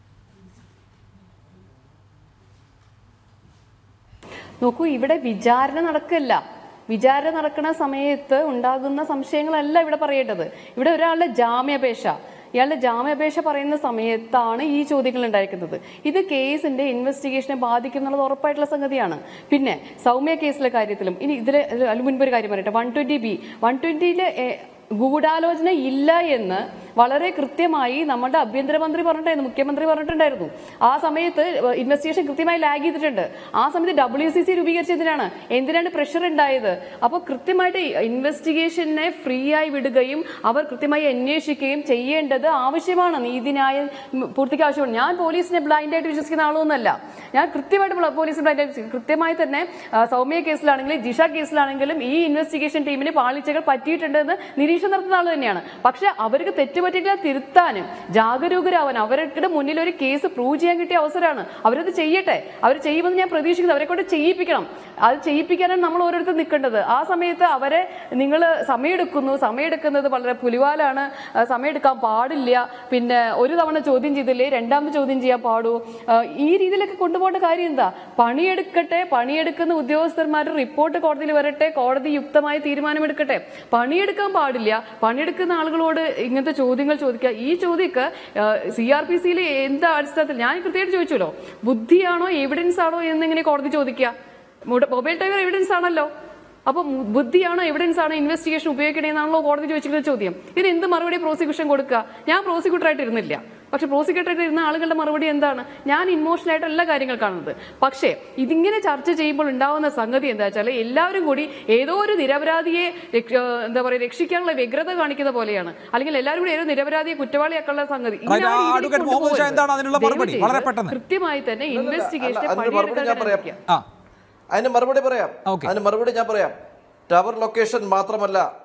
നോക്കൂ ഇവിടെ വിചാരണ നടക്കില്ല വിചാരണ നടക്കുന്ന സമയത്ത് ഉണ്ടാകുന്ന സംശയങ്ങളല്ല ഇവിടെ പറയേണ്ടത് ഇവിടെ ഒരാളുടെ ജാമ്യാപേക്ഷ ഇയാളുടെ ജാമ്യാപേക്ഷ പറയുന്ന സമയത്താണ് ഈ ചോദ്യങ്ങൾ ഉണ്ടായിരിക്കുന്നത് ഇത് കേസിന്റെ ഇൻവെസ്റ്റിഗേഷനെ ബാധിക്കും എന്നുള്ളത് ഉറപ്പായിട്ടുള്ള സംഗതിയാണ് പിന്നെ സൗമ്യ കേസിലെ കാര്യത്തിലും ഇനി ഇതിൽ അതിന് മുൻപ് ഒരു കാര്യം പറയട്ടെ വൺ ട്വന്റി ബി വൺ ട്വന്റിയിലെ ഗൂഢാലോചന ഇല്ല എന്ന് വളരെ കൃത്യമായി നമ്മുടെ ആഭ്യന്തരമന്ത്രി പറഞ്ഞിട്ടുണ്ടായിരുന്നു മുഖ്യമന്ത്രി പറഞ്ഞിട്ടുണ്ടായിരുന്നു ആ സമയത്ത് ഇൻവെസ്റ്റിഗേഷൻ കൃത്യമായി ലാഗ് ചെയ്തിട്ടുണ്ട് ആ സമയത്ത് ഡബ്ല്യു സി സി രൂപീകരിച്ചതിനാണ് എന്തിനാണ് പ്രഷർ ഉണ്ടായത് അപ്പോൾ കൃത്യമായിട്ട് ഇൻവെസ്റ്റിഗേഷനെ ഫ്രീ ആയി വിടുകയും അവർ കൃത്യമായി അന്വേഷിക്കുകയും ചെയ്യേണ്ടത് ആവശ്യമാണ് നീതിന്യായം പൂർത്തിക്ക് ആവശ്യമാണ് ഞാൻ പോലീസിനെ ബ്ലൈൻഡ് ആയിട്ട് വിശ്വസിക്കുന്ന ആളൊന്നുമല്ല ഞാൻ കൃത്യമായിട്ട് പ്ല- പോലീസിനെ ബ്ലൈൻഡ് ആയിട്ട് വിശ്വസിക്കും. കൃത്യമായി തന്നെ ആ, സൗമ്യ കേസിലാണെങ്കിലും ജിഷ കേസിലാണെങ്കിലും ഈ ഇൻവെസ്റ്റിഗേഷൻ ടീമിന് പാളിച്ചകൾ പറ്റിയിട്ടുണ്ടെന്ന് നിരീക്ഷണം നടത്തുന്ന ആൾ തന്നെയാണ് പക്ഷെ അവർക്ക് തെറ്റുപറ്റിയിട്ടില്ല തിരുത്താനും ജാഗരൂകരാവാൻ അവരുടെ മുന്നിൽ ഒരു കേസ് പ്രൂവ് ചെയ്യാൻ കിട്ടിയ അവസരമാണ് അവരത് ചെയ്യട്ടെ അവർ ചെയ്യുമെന്ന് ഞാൻ പ്രതീക്ഷിക്കുന്നു അവരെ കൊണ്ട് ചെയ്യിപ്പിക്കണം അത് ചെയ്യിപ്പിക്കാനാണ് നമ്മൾ ഓരോരുത്തർ നിൽക്കേണ്ടത് ആ സമയത്ത് അവരെ നിങ്ങൾ സമയമെടുക്കുന്നു സമയമെടുക്കുന്നത് വളരെ പുലിവാലാണ് ആ, സമയമെടുക്കാൻ പാടില്ല പിന്നെ ഒരു തവണ ചോദ്യം ചെയ്തില്ലേ രണ്ടാമത് ചോദ്യം ചെയ്യാൻ പാടൂ ആ, ഈ രീതിയിലൊക്കെ കൊണ്ടുപോകേണ്ട കാര്യം എന്താ പണിയെടുക്കട്ടെ പണിയെടുക്കുന്ന ഉദ്യോഗസ്ഥന്മാരുടെ റിപ്പോർട്ട് കോടതിയിൽ വരട്ടെ കോടതി യുക്തമായ തീരുമാനമെടുക്കട്ടെ പണിയെടുക്കാൻ പാടില്ല പണിയെടുക്കുന്ന ആളുകളോട് ഇങ്ങനത്തെ ചോദ്യങ്ങൾ ചോദിക്കുക ഈ ചോദ്യമൊക്കെ സി ആർ പി സിയിൽ എന്താ അടിസ്ഥാനത്തിൽ ഞാൻ കൃത്യമായിട്ട് ചോദിച്ചല്ലോ ബുദ്ധിയാണോ എവിഡൻസ് ആണോ എന്നിങ്ങനെ കോടതി ചോദിക്കുക മുട- മൊബൈൽ ടൈമർ എവിഡൻസ് ആണല്ലോ അപ്പൊ മു- ബുദ്ധിയാണോ എവിഡൻസ് ആണോ ഇൻവെസ്റ്റിഗേഷൻ ഉപയോഗിക്കണേന്നാണല്ലോ കോടതി ചോദിച്ചിരിക്കുന്ന ചോദ്യം ഇതിന് എന്ത് മറുപടി പ്രോസിക്യൂഷൻ കൊടുക്കുക ഞാൻ പ്രോസിക്യൂട്ടർ ആയിട്ട് ഇരുന്നില്ല പക്ഷെ പ്രോസിക്യൂട്ടർ ആയിട്ട് ഇരുന്ന ആളുകളുടെ മറുപടി എന്താണ് ഞാൻ ഇമോഷണൽ ആയിട്ട് എല്ലാ കാര്യങ്ങൾ കാണുന്നത് പക്ഷേ ഇതിങ്ങനെ ചർച്ച ചെയ്യുമ്പോൾ ഉണ്ടാവുന്ന സംഗതി എന്താ വെച്ചാൽ എല്ലാവരും കൂടി ഏതോ ഒരു നിരപരാധിയെ രക്ഷ- ഏഹ് എന്താ പറയുക രക്ഷിക്കാനുള്ള വ്യഗ്രത കാണിക്കുന്ന പോലെയാണ് അല്ലെങ്കിൽ എല്ലാവരും കൂടി ഏതോ നിരപരാധിയെ കുറ്റവാളിയാക്കാനുള്ള സംഗതി ഇങ്ങനെ Right. ആ രീതിയിലേക്ക് അഡ്വക്കേറ്റ് മുഹമ്മദ് ഷാ കൊണ്ടുപോകരുത്. എന്താണ് അതിനുള്ള ദയവ് മറുപടി? ചെയ്ത് വളരെ പെട്ടെന്ന്. കൃത്യമായി തന്നെ അല്ല, ഇൻവെസ്റ്റിഗേഷൻ അതിന്റെ മറുപടി ഞാൻ പറയാം. പണിയെടുക്കാൻ ആ അതിന് മറുപടി പറയാം Okay. അതിന് മറുപടി ഞാൻ പറയാം ടവർ ലൊക്കേഷൻ മാത്രമല്ല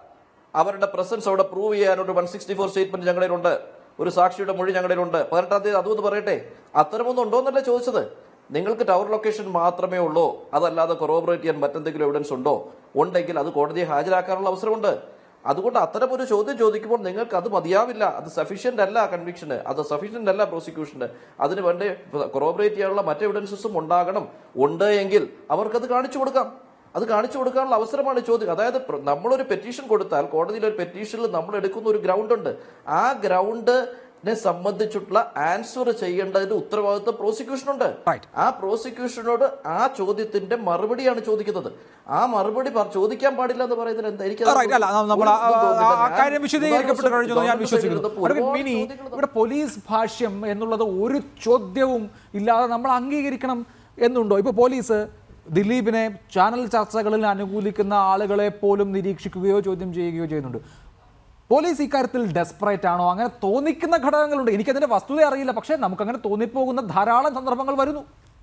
അവരുടെ പ്രസൻസ് അവിടെ പ്രൂവ് ചെയ്യാൻ ഒരു വൺ സിക്സ്റ്റി ഫോർ സ്റ്റേറ്റ്മെന്റ് ഞങ്ങളിലുണ്ട് ഒരു സാക്ഷിയുടെ മൊഴി ഞങ്ങളിലുണ്ട് പതിനെട്ടാം തീയതി അതും ഒന്ന് പറയട്ടെ അത്തരമൊന്നും ഉണ്ടോ എന്നല്ല ചോദിച്ചത് നിങ്ങൾക്ക് ടവർ ലൊക്കേഷൻ മാത്രമേ ഉള്ളൂ അതല്ലാതെ കൊറോബറേറ്റ് ചെയ്യാൻ മറ്റെന്തെങ്കിലും എവിഡൻസ് ഉണ്ടോ ഉണ്ടെങ്കിൽ അത് കോടതിയെ ഹാജരാക്കാനുള്ള അവസരമുണ്ട് അതുകൊണ്ട് അത്തരം ഒരു ചോദ്യം ചോദിക്കുമ്പോൾ നിങ്ങൾക്ക് അത് മതിയാവില്ല അത് സഫീഷ്യന്റ് അല്ല കൺവിക്ഷന് അത് സഫീഷ്യന്റ് അല്ല പ്രോസിക്യൂഷന് അതിന് വേണ്ട കൊറോബറേറ്റ് ചെയ്യാനുള്ള മറ്റ് എവിഡൻസസും ഉണ്ടാകണം ഉണ്ട് എങ്കിൽ അവർക്കത് കാണിച്ചു കൊടുക്കാം അത് കാണിച്ചു കൊടുക്കാനുള്ള അവസരമാണ് ചോദ്യം അതായത് പ്ര- നമ്മളൊരു പെറ്റീഷൻ കൊടുത്താൽ കോടതിയിൽ ഒരു പെറ്റീഷനിൽ നമ്മൾ എടുക്കുന്ന ഒരു ഗ്രൗണ്ട് ഉണ്ട് ആ ഗ്രൗണ്ടിനെ സംബന്ധിച്ചിട്ടുള്ള ആൻസർ ചെയ്യേണ്ടതിന്റെ ഉത്തരവാദിത്വം പ്രോസിക്യൂഷനുണ്ട് Right. ആ പ്രോസിക്യൂഷനോട് ആ ചോദ്യത്തിന്റെ മറുപടിയാണ് ചോദിക്കുന്നത് ആ മറുപടി പറ- ചോദിക്കാൻ പാടില്ല എന്ന് പറയുന്നത് എന്താ എനിക്ക് Right, അല്ല നമ്മൾ ആ- ആ- ആ കാര്യം വിശദീകരിക്കപ്പെട്ട് കഴിഞ്ഞു എന്ന് ഞാൻ വിശ്വസിക്കുന്നു അഡ്വക്കേറ്റ് മിനി ഇവിടെ പോലീസ് ഭാഷ്യം എന്നുള്ളത് ഒരു ചോദ്യവും ഇല്ലാതെ നമ്മൾ അംഗീകരിക്കണം എന്നുണ്ടോ ഇപ്പൊ പോലീസ് ദിലീപിനെ ചാനൽ ചർച്ചകളിൽ അനുകൂലിക്കുന്ന ആളുകളെ പോലും നിരീക്ഷിക്കുകയോ ചോദ്യം ചെയ്യുകയോ ചെയ്യുന്നുണ്ട് പോലീസ് ഇക്കാര്യത്തിൽ ഡെസ്പറേറ്റ് ആണോ അങ്ങനെ തോന്നിക്കുന്ന ഘടകങ്ങളുണ്ട് എനിക്കതിന്റെ വസ്തുത അറിയില്ല പക്ഷേ നമുക്കങ്ങനെ തോന്നിപ്പോകുന്ന ധാരാളം സന്ദർഭങ്ങൾ വരുന്നു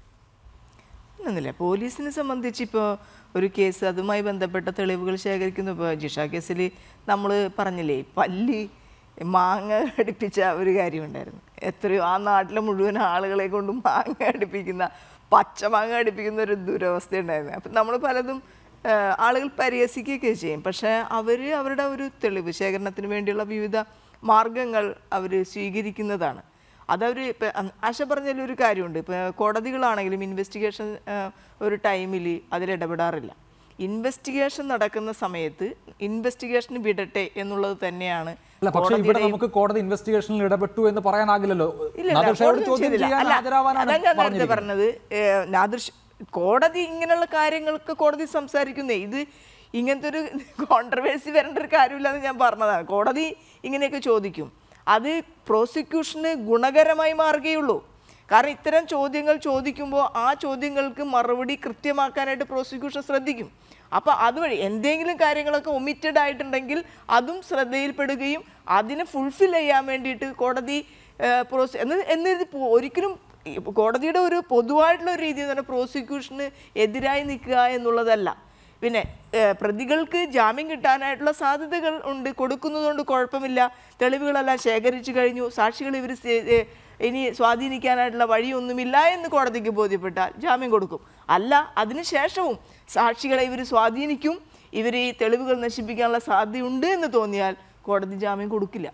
ഒന്നുമില്ല പോലീസിനെ സംബന്ധിച്ച് ഇപ്പോൾ ഒരു കേസ് അതുമായി ബന്ധപ്പെട്ട തെളിവുകൾ ശേഖരിക്കുന്നു ഇപ്പോൾ ജിഷ കേസിൽ നമ്മൾ പറഞ്ഞില്ലേ പല്ലി മാങ്ങ അടിപ്പിച്ച ഒരു കാര്യമുണ്ടായിരുന്നു എത്രയോ ആ നാട്ടിലെ മുഴുവൻ ആളുകളെ കൊണ്ട് മാങ്ങ അടിപ്പിക്കുന്ന പച്ച മാങ്ങ അടിപ്പിക്കുന്ന ഒരു ദുരവസ്ഥ ഉണ്ടായിരുന്നു അപ്പം നമ്മൾ പലതും ആ, ആളുകൾ പരിഹസിക്കുകയൊക്കെ ചെയ്യും പക്ഷേ അവർ അവരുടെ ഒരു തെളിവ് ശേഖരണത്തിന് വേണ്ടിയുള്ള വിവിധ മാർഗങ്ങൾ അവർ സ്വീകരിക്കുന്നതാണ് അതവർ ഇപ്പം ആശ പറഞ്ഞതിൽ ഒരു കാര്യമുണ്ട് ഇപ്പോൾ കോടതികളാണെങ്കിലും ഇൻവെസ്റ്റിഗേഷൻ ഒരു ടൈമിൽ അതിലിടപെടാറില്ല ഇൻവെസ്റ്റിഗേഷൻ നടക്കുന്ന സമയത്ത് ഇൻവെസ്റ്റിഗേഷൻ വിടട്ടെ എന്നുള്ളത് തന്നെയാണ് അല്ല പക്ഷേ ഇവിടെ കോടതിയുടെയും- നമുക്ക് കോടതി ഇൻവെസ്റ്റിഗേഷനിൽ ഇടപെട്ടു എന്ന് പറയാനാകില്ലല്ലോ ഇല്ല, ഇല്ല, നാദിർഷയോട് കോടതി ചോദ്യം ചെയ്തില്ല. ചെയ്യാൻ അല്ല, ഹാജരാവാനാണ് അതാ ഞാൻ നേരത്തെ പറഞ്ഞിരിക്കുന്നത്. പറഞ്ഞത് ഏഹ്, നാദിർഷ് കോടതി ഇങ്ങനെയുള്ള കാര്യങ്ങൾക്ക് കോടതി സംസാരിക്കുന്നേ ഇത് ഇങ്ങനത്തെ ഒരു കോൺട്രവേഴ്സി വരേണ്ട ഒരു കാര്യമില്ലെന്ന് ഞാൻ പറഞ്ഞതാണ് കോടതി ഇങ്ങനെയൊക്കെ ചോദിക്കും അത് പ്രോസിക്യൂഷന് ഗുണകരമായി മാറുകയുള്ളൂ കാരണം ഇത്തരം ചോദ്യങ്ങൾ ചോദിക്കുമ്പോൾ ആ ചോദ്യങ്ങൾക്ക് മറുപടി കൃത്യമാക്കാനായിട്ട് പ്രോസിക്യൂഷൻ ശ്രദ്ധിക്കും അപ്പോൾ അതുവഴി എന്തെങ്കിലും കാര്യങ്ങളൊക്കെ ഒമിറ്റഡ് ആയിട്ടുണ്ടെങ്കിൽ അതും ശ്രദ്ധയിൽപ്പെടുകയും അതിനെ ഫുൾഫിൽ ചെയ്യാൻ വേണ്ടിയിട്ട് കോടതി ഏഹ്, പ്രോസി എന്ന് എന്നിത് പോ- ഒരിക്കലും ഈ കോടതിയുടെ ഒരു പൊതുവായിട്ടുള്ള ഒരു രീതി എന്ന് പറഞ്ഞാൽ പ്രോസിക്യൂഷന് എതിരായി നിൽക്കുക എന്നുള്ളതല്ല പിന്നെ ഏഹ്, പ്രതികൾക്ക് ജാമ്യം കിട്ടാനായിട്ടുള്ള സാധ്യതകൾ ഉണ്ട് കൊടുക്കുന്നതുകൊണ്ട് കുഴപ്പമില്ല തെളിവുകളെല്ലാം ശേഖരിച്ചു കഴിഞ്ഞു സാക്ഷികൾ ഇവർ ഇനി സ്വാധീനിക്കാനായിട്ടുള്ള വഴിയൊന്നുമില്ല എന്ന് കോടതിക്ക് ബോധ്യപ്പെട്ടാൽ ജാമ്യം കൊടുക്കും അല്ല അതിനുശേഷവും സാക്ഷികളെ ഇവർ സ്വാധീനിക്കും ഇവർ ഈ തെളിവുകൾ നശിപ്പിക്കാനുള്ള സാധ്യതയുണ്ട് എന്ന് തോന്നിയാൽ കോടതി ജാമ്യം കൊടുക്കില്ല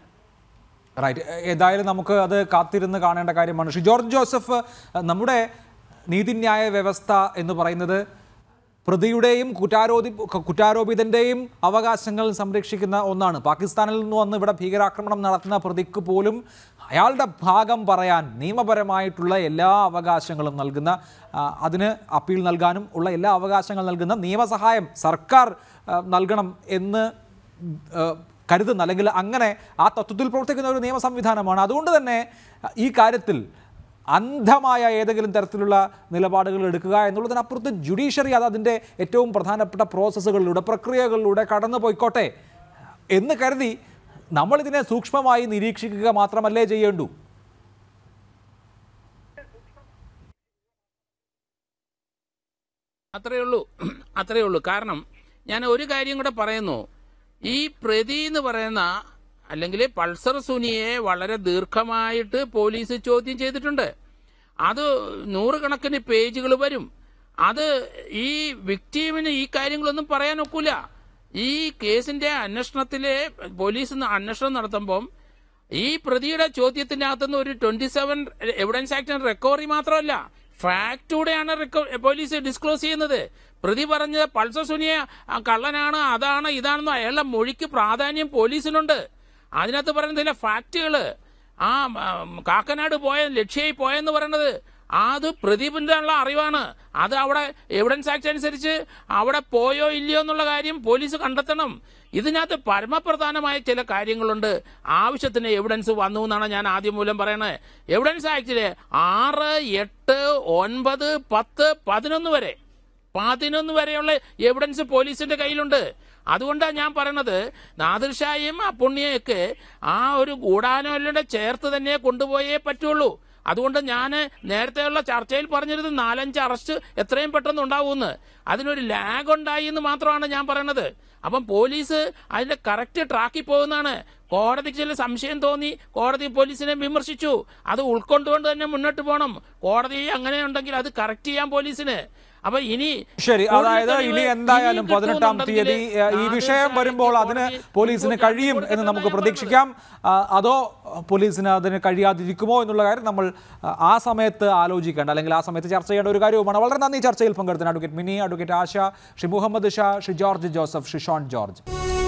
റൈറ്റ് ഏതായാലും നമുക്ക് അത് കാത്തിരുന്ന് കാണേണ്ട കാര്യമാണ് ഷി ജോർജ് ജോസഫ് നമ്മുടെ നീതിന്യായ വ്യവസ്ഥ എന്ന് പറയുന്നത് പ്രതിയുടെയും കുറ്റാരോപി കുറ്റാരോപിതൻ്റെയും അവകാശങ്ങൾ സംരക്ഷിക്കുന്ന ഒന്നാണ് പാകിസ്ഥാനിൽ നിന്ന് വന്ന് ഇവിടെ ഭീകരാക്രമണം നടത്തുന്ന പ്രതിക്ക് പോലും അയാളുടെ ഭാഗം പറയാൻ നിയമപരമായിട്ടുള്ള എല്ലാ അവകാശങ്ങളും നൽകുന്ന ആ, അതിന് അപ്പീൽ നൽകാനും ഉള്ള എല്ലാ അവകാശങ്ങൾ നൽകുന്ന നിയമസഹായം സർക്കാർ ആ, നൽകണം എന്ന് ആ, കരുതുന്ന അല്ലെങ്കിൽ അങ്ങനെ ആ തത്വത്തിൽ പ്രവർത്തിക്കുന്ന ഒരു നിയമ സംവിധാനമാണ് അതുകൊണ്ട് തന്നെ ഈ കാര്യത്തിൽ അന്ധമായ ഏതെങ്കിലും തരത്തിലുള്ള നിലപാടുകൾ എടുക്കുക എന്നുള്ളതിനപ്പുറത്ത് ജുഡീഷ്യറി അത് അതിൻ്റെ ഏറ്റവും പ്രധാനപ്പെട്ട പ്രോസസ്സുകളിലൂടെ പ്രക്രിയകളിലൂടെ കടന്നു പോയിക്കോട്ടെ എന്ന് കരുതി നമ്മളിതിനെ സൂക്ഷ്മമായി നിരീക്ഷിക്കുക മാത്രമല്ലേ ചെയ്യേണ്ടൂ അത്രയേ ഉള്ളൂ അത്രയേ ഉള്ളൂ കാരണം ഞാൻ ഒരു കാര്യം കൂടെ പറയുന്നു ഈ പ്രതി എന്ന് പറയുന്ന അല്ലെങ്കിൽ പൾസർ സുനിയെ വളരെ ദീർഘമായിട്ട് പോലീസ് ചോദ്യം ചെയ്തിട്ടുണ്ട് അത് നൂറുകണക്കിന് പേജുകൾ വരും അത് ഈ വിക്ടീമിന് ഈ കാര്യങ്ങളൊന്നും പറയാൻ ഒക്കില്ല ഈ കേസിന്റെ അന്വേഷണത്തിലെ പോലീസ് അന്വേഷണം നടത്തുമ്പം ഈ പ്രതിയുടെ ചോദ്യത്തിന്റെ അകത്തുനിന്ന് ഒരു ട്വന്റി സെവൻ എവിഡൻസ് ആക്ടിന് റിക്കവറി മാത്രമല്ല ഫാക്റ്റൂടെയാണ് പോലീസ് ഡിസ്ക്ലോസ് ചെയ്യുന്നത് പ്രതി പറഞ്ഞത് പൾസർ സുനിയ ആ കള്ളനാണ് അതാണ് ഇതാണെന്നോ അയാളുടെ മൊഴിക്ക് പ്രാധാന്യം പോലീസിനുണ്ട് അതിനകത്ത് പറയുന്ന ചില ഫാക്റ്റുകള് ആ ഉം, കാക്കനാട് പോയ ലക്ഷ്യമായി പോയെന്ന് പറയുന്നത് അത് പ്രതിപിന്റെ ഉള്ള അറിവാണ് അത് അവിടെ എവിഡൻസ് ആക്ട് അനുസരിച്ച് അവിടെ പോയോ ഇല്ലയോ എന്നുള്ള കാര്യം പോലീസ് കണ്ടെത്തണം ഇതിനകത്ത് പരമപ്രധാനമായ ചില കാര്യങ്ങളുണ്ട് ആവശ്യത്തിന് എവിഡൻസ് വന്നു എന്നാണ് ഞാൻ ആദ്യം മൂലം പറയണത് എവിഡൻസ് ആക്ടില് ആറ് എട്ട് ഒൻപത് പത്ത് പതിനൊന്ന് വരെ പതിനൊന്ന് വരെയുള്ള എവിഡൻസ് പോലീസിന്റെ കയ്യിലുണ്ട് അതുകൊണ്ടാണ് ഞാൻ പറയണത് നാദിർഷായും അപ്പുണ്ണിയൊക്കെ ആ ഒരു ഗൂഢാലോചനയുടെ ചേർത്ത് തന്നെ കൊണ്ടുപോയേ പറ്റുള്ളൂ അതുകൊണ്ട് ഞാൻ നേരത്തെയുള്ള ചർച്ചയിൽ പറഞ്ഞിരുന്നത് നാലഞ്ച് അറസ്റ്റ് എത്രയും പെട്ടെന്ന് ഉണ്ടാവുമെന്ന് അതിനൊരു ലാഗ് ഉണ്ടായി എന്ന് മാത്രമാണ് ഞാൻ പറയണത് അപ്പം പോലീസ് അതിന്റെ കറക്റ്റ് ട്രാക്കിൽ പോകുന്നതാണ് കോടതിക്ക് ചില സംശയം തോന്നി കോടതി പോലീസിനെ വിമർശിച്ചു അത് ഉൾക്കൊണ്ടുകൊണ്ട് തന്നെ മുന്നോട്ട് പോകണം കോടതി അങ്ങനെ ഉണ്ടെങ്കിൽ അത് കറക്റ്റ് ചെയ്യാൻ പോലീസിന് അപ്പൊ ഇനി ശരി കൂടുതൽ അതായത് തെളിവ് ഇനി എന്തായാലും ഇനിയും പതിനെട്ടാം കിട്ടുമെന്നുണ്ടെങ്കിൽ തീയതി ഏഹ്, ഈ നാദിർ വിഷയം ഷായ്ക്ക് വരുമ്പോൾ അതിന് കോടതി പോലീസിന് മുൻകൂർ കഴിയും എന്ന് കൊടുക്കുമെന്നാണ് നമുക്ക് ഞാൻ പ്രതീക്ഷിക്കാം ആ, അതോ പോലീസിന് അതിന് കഴിയാതിരിക്കുമോ എന്നുള്ള കാര്യം നമ്മൾ ആ, ആ സമയത്ത് ആലോചിക്കേണ്ട അല്ലെങ്കിൽ ആ സമയത്ത് ചർച്ച ചെയ്യേണ്ട ഒരു കാര്യവുമാണ് വളരെ നന്ദി ചർച്ചയിൽ പങ്കെടുത്തതിന് advocate Mini advocate Asha Shri Muhammad Shah Shri George Joseph Shri Shone George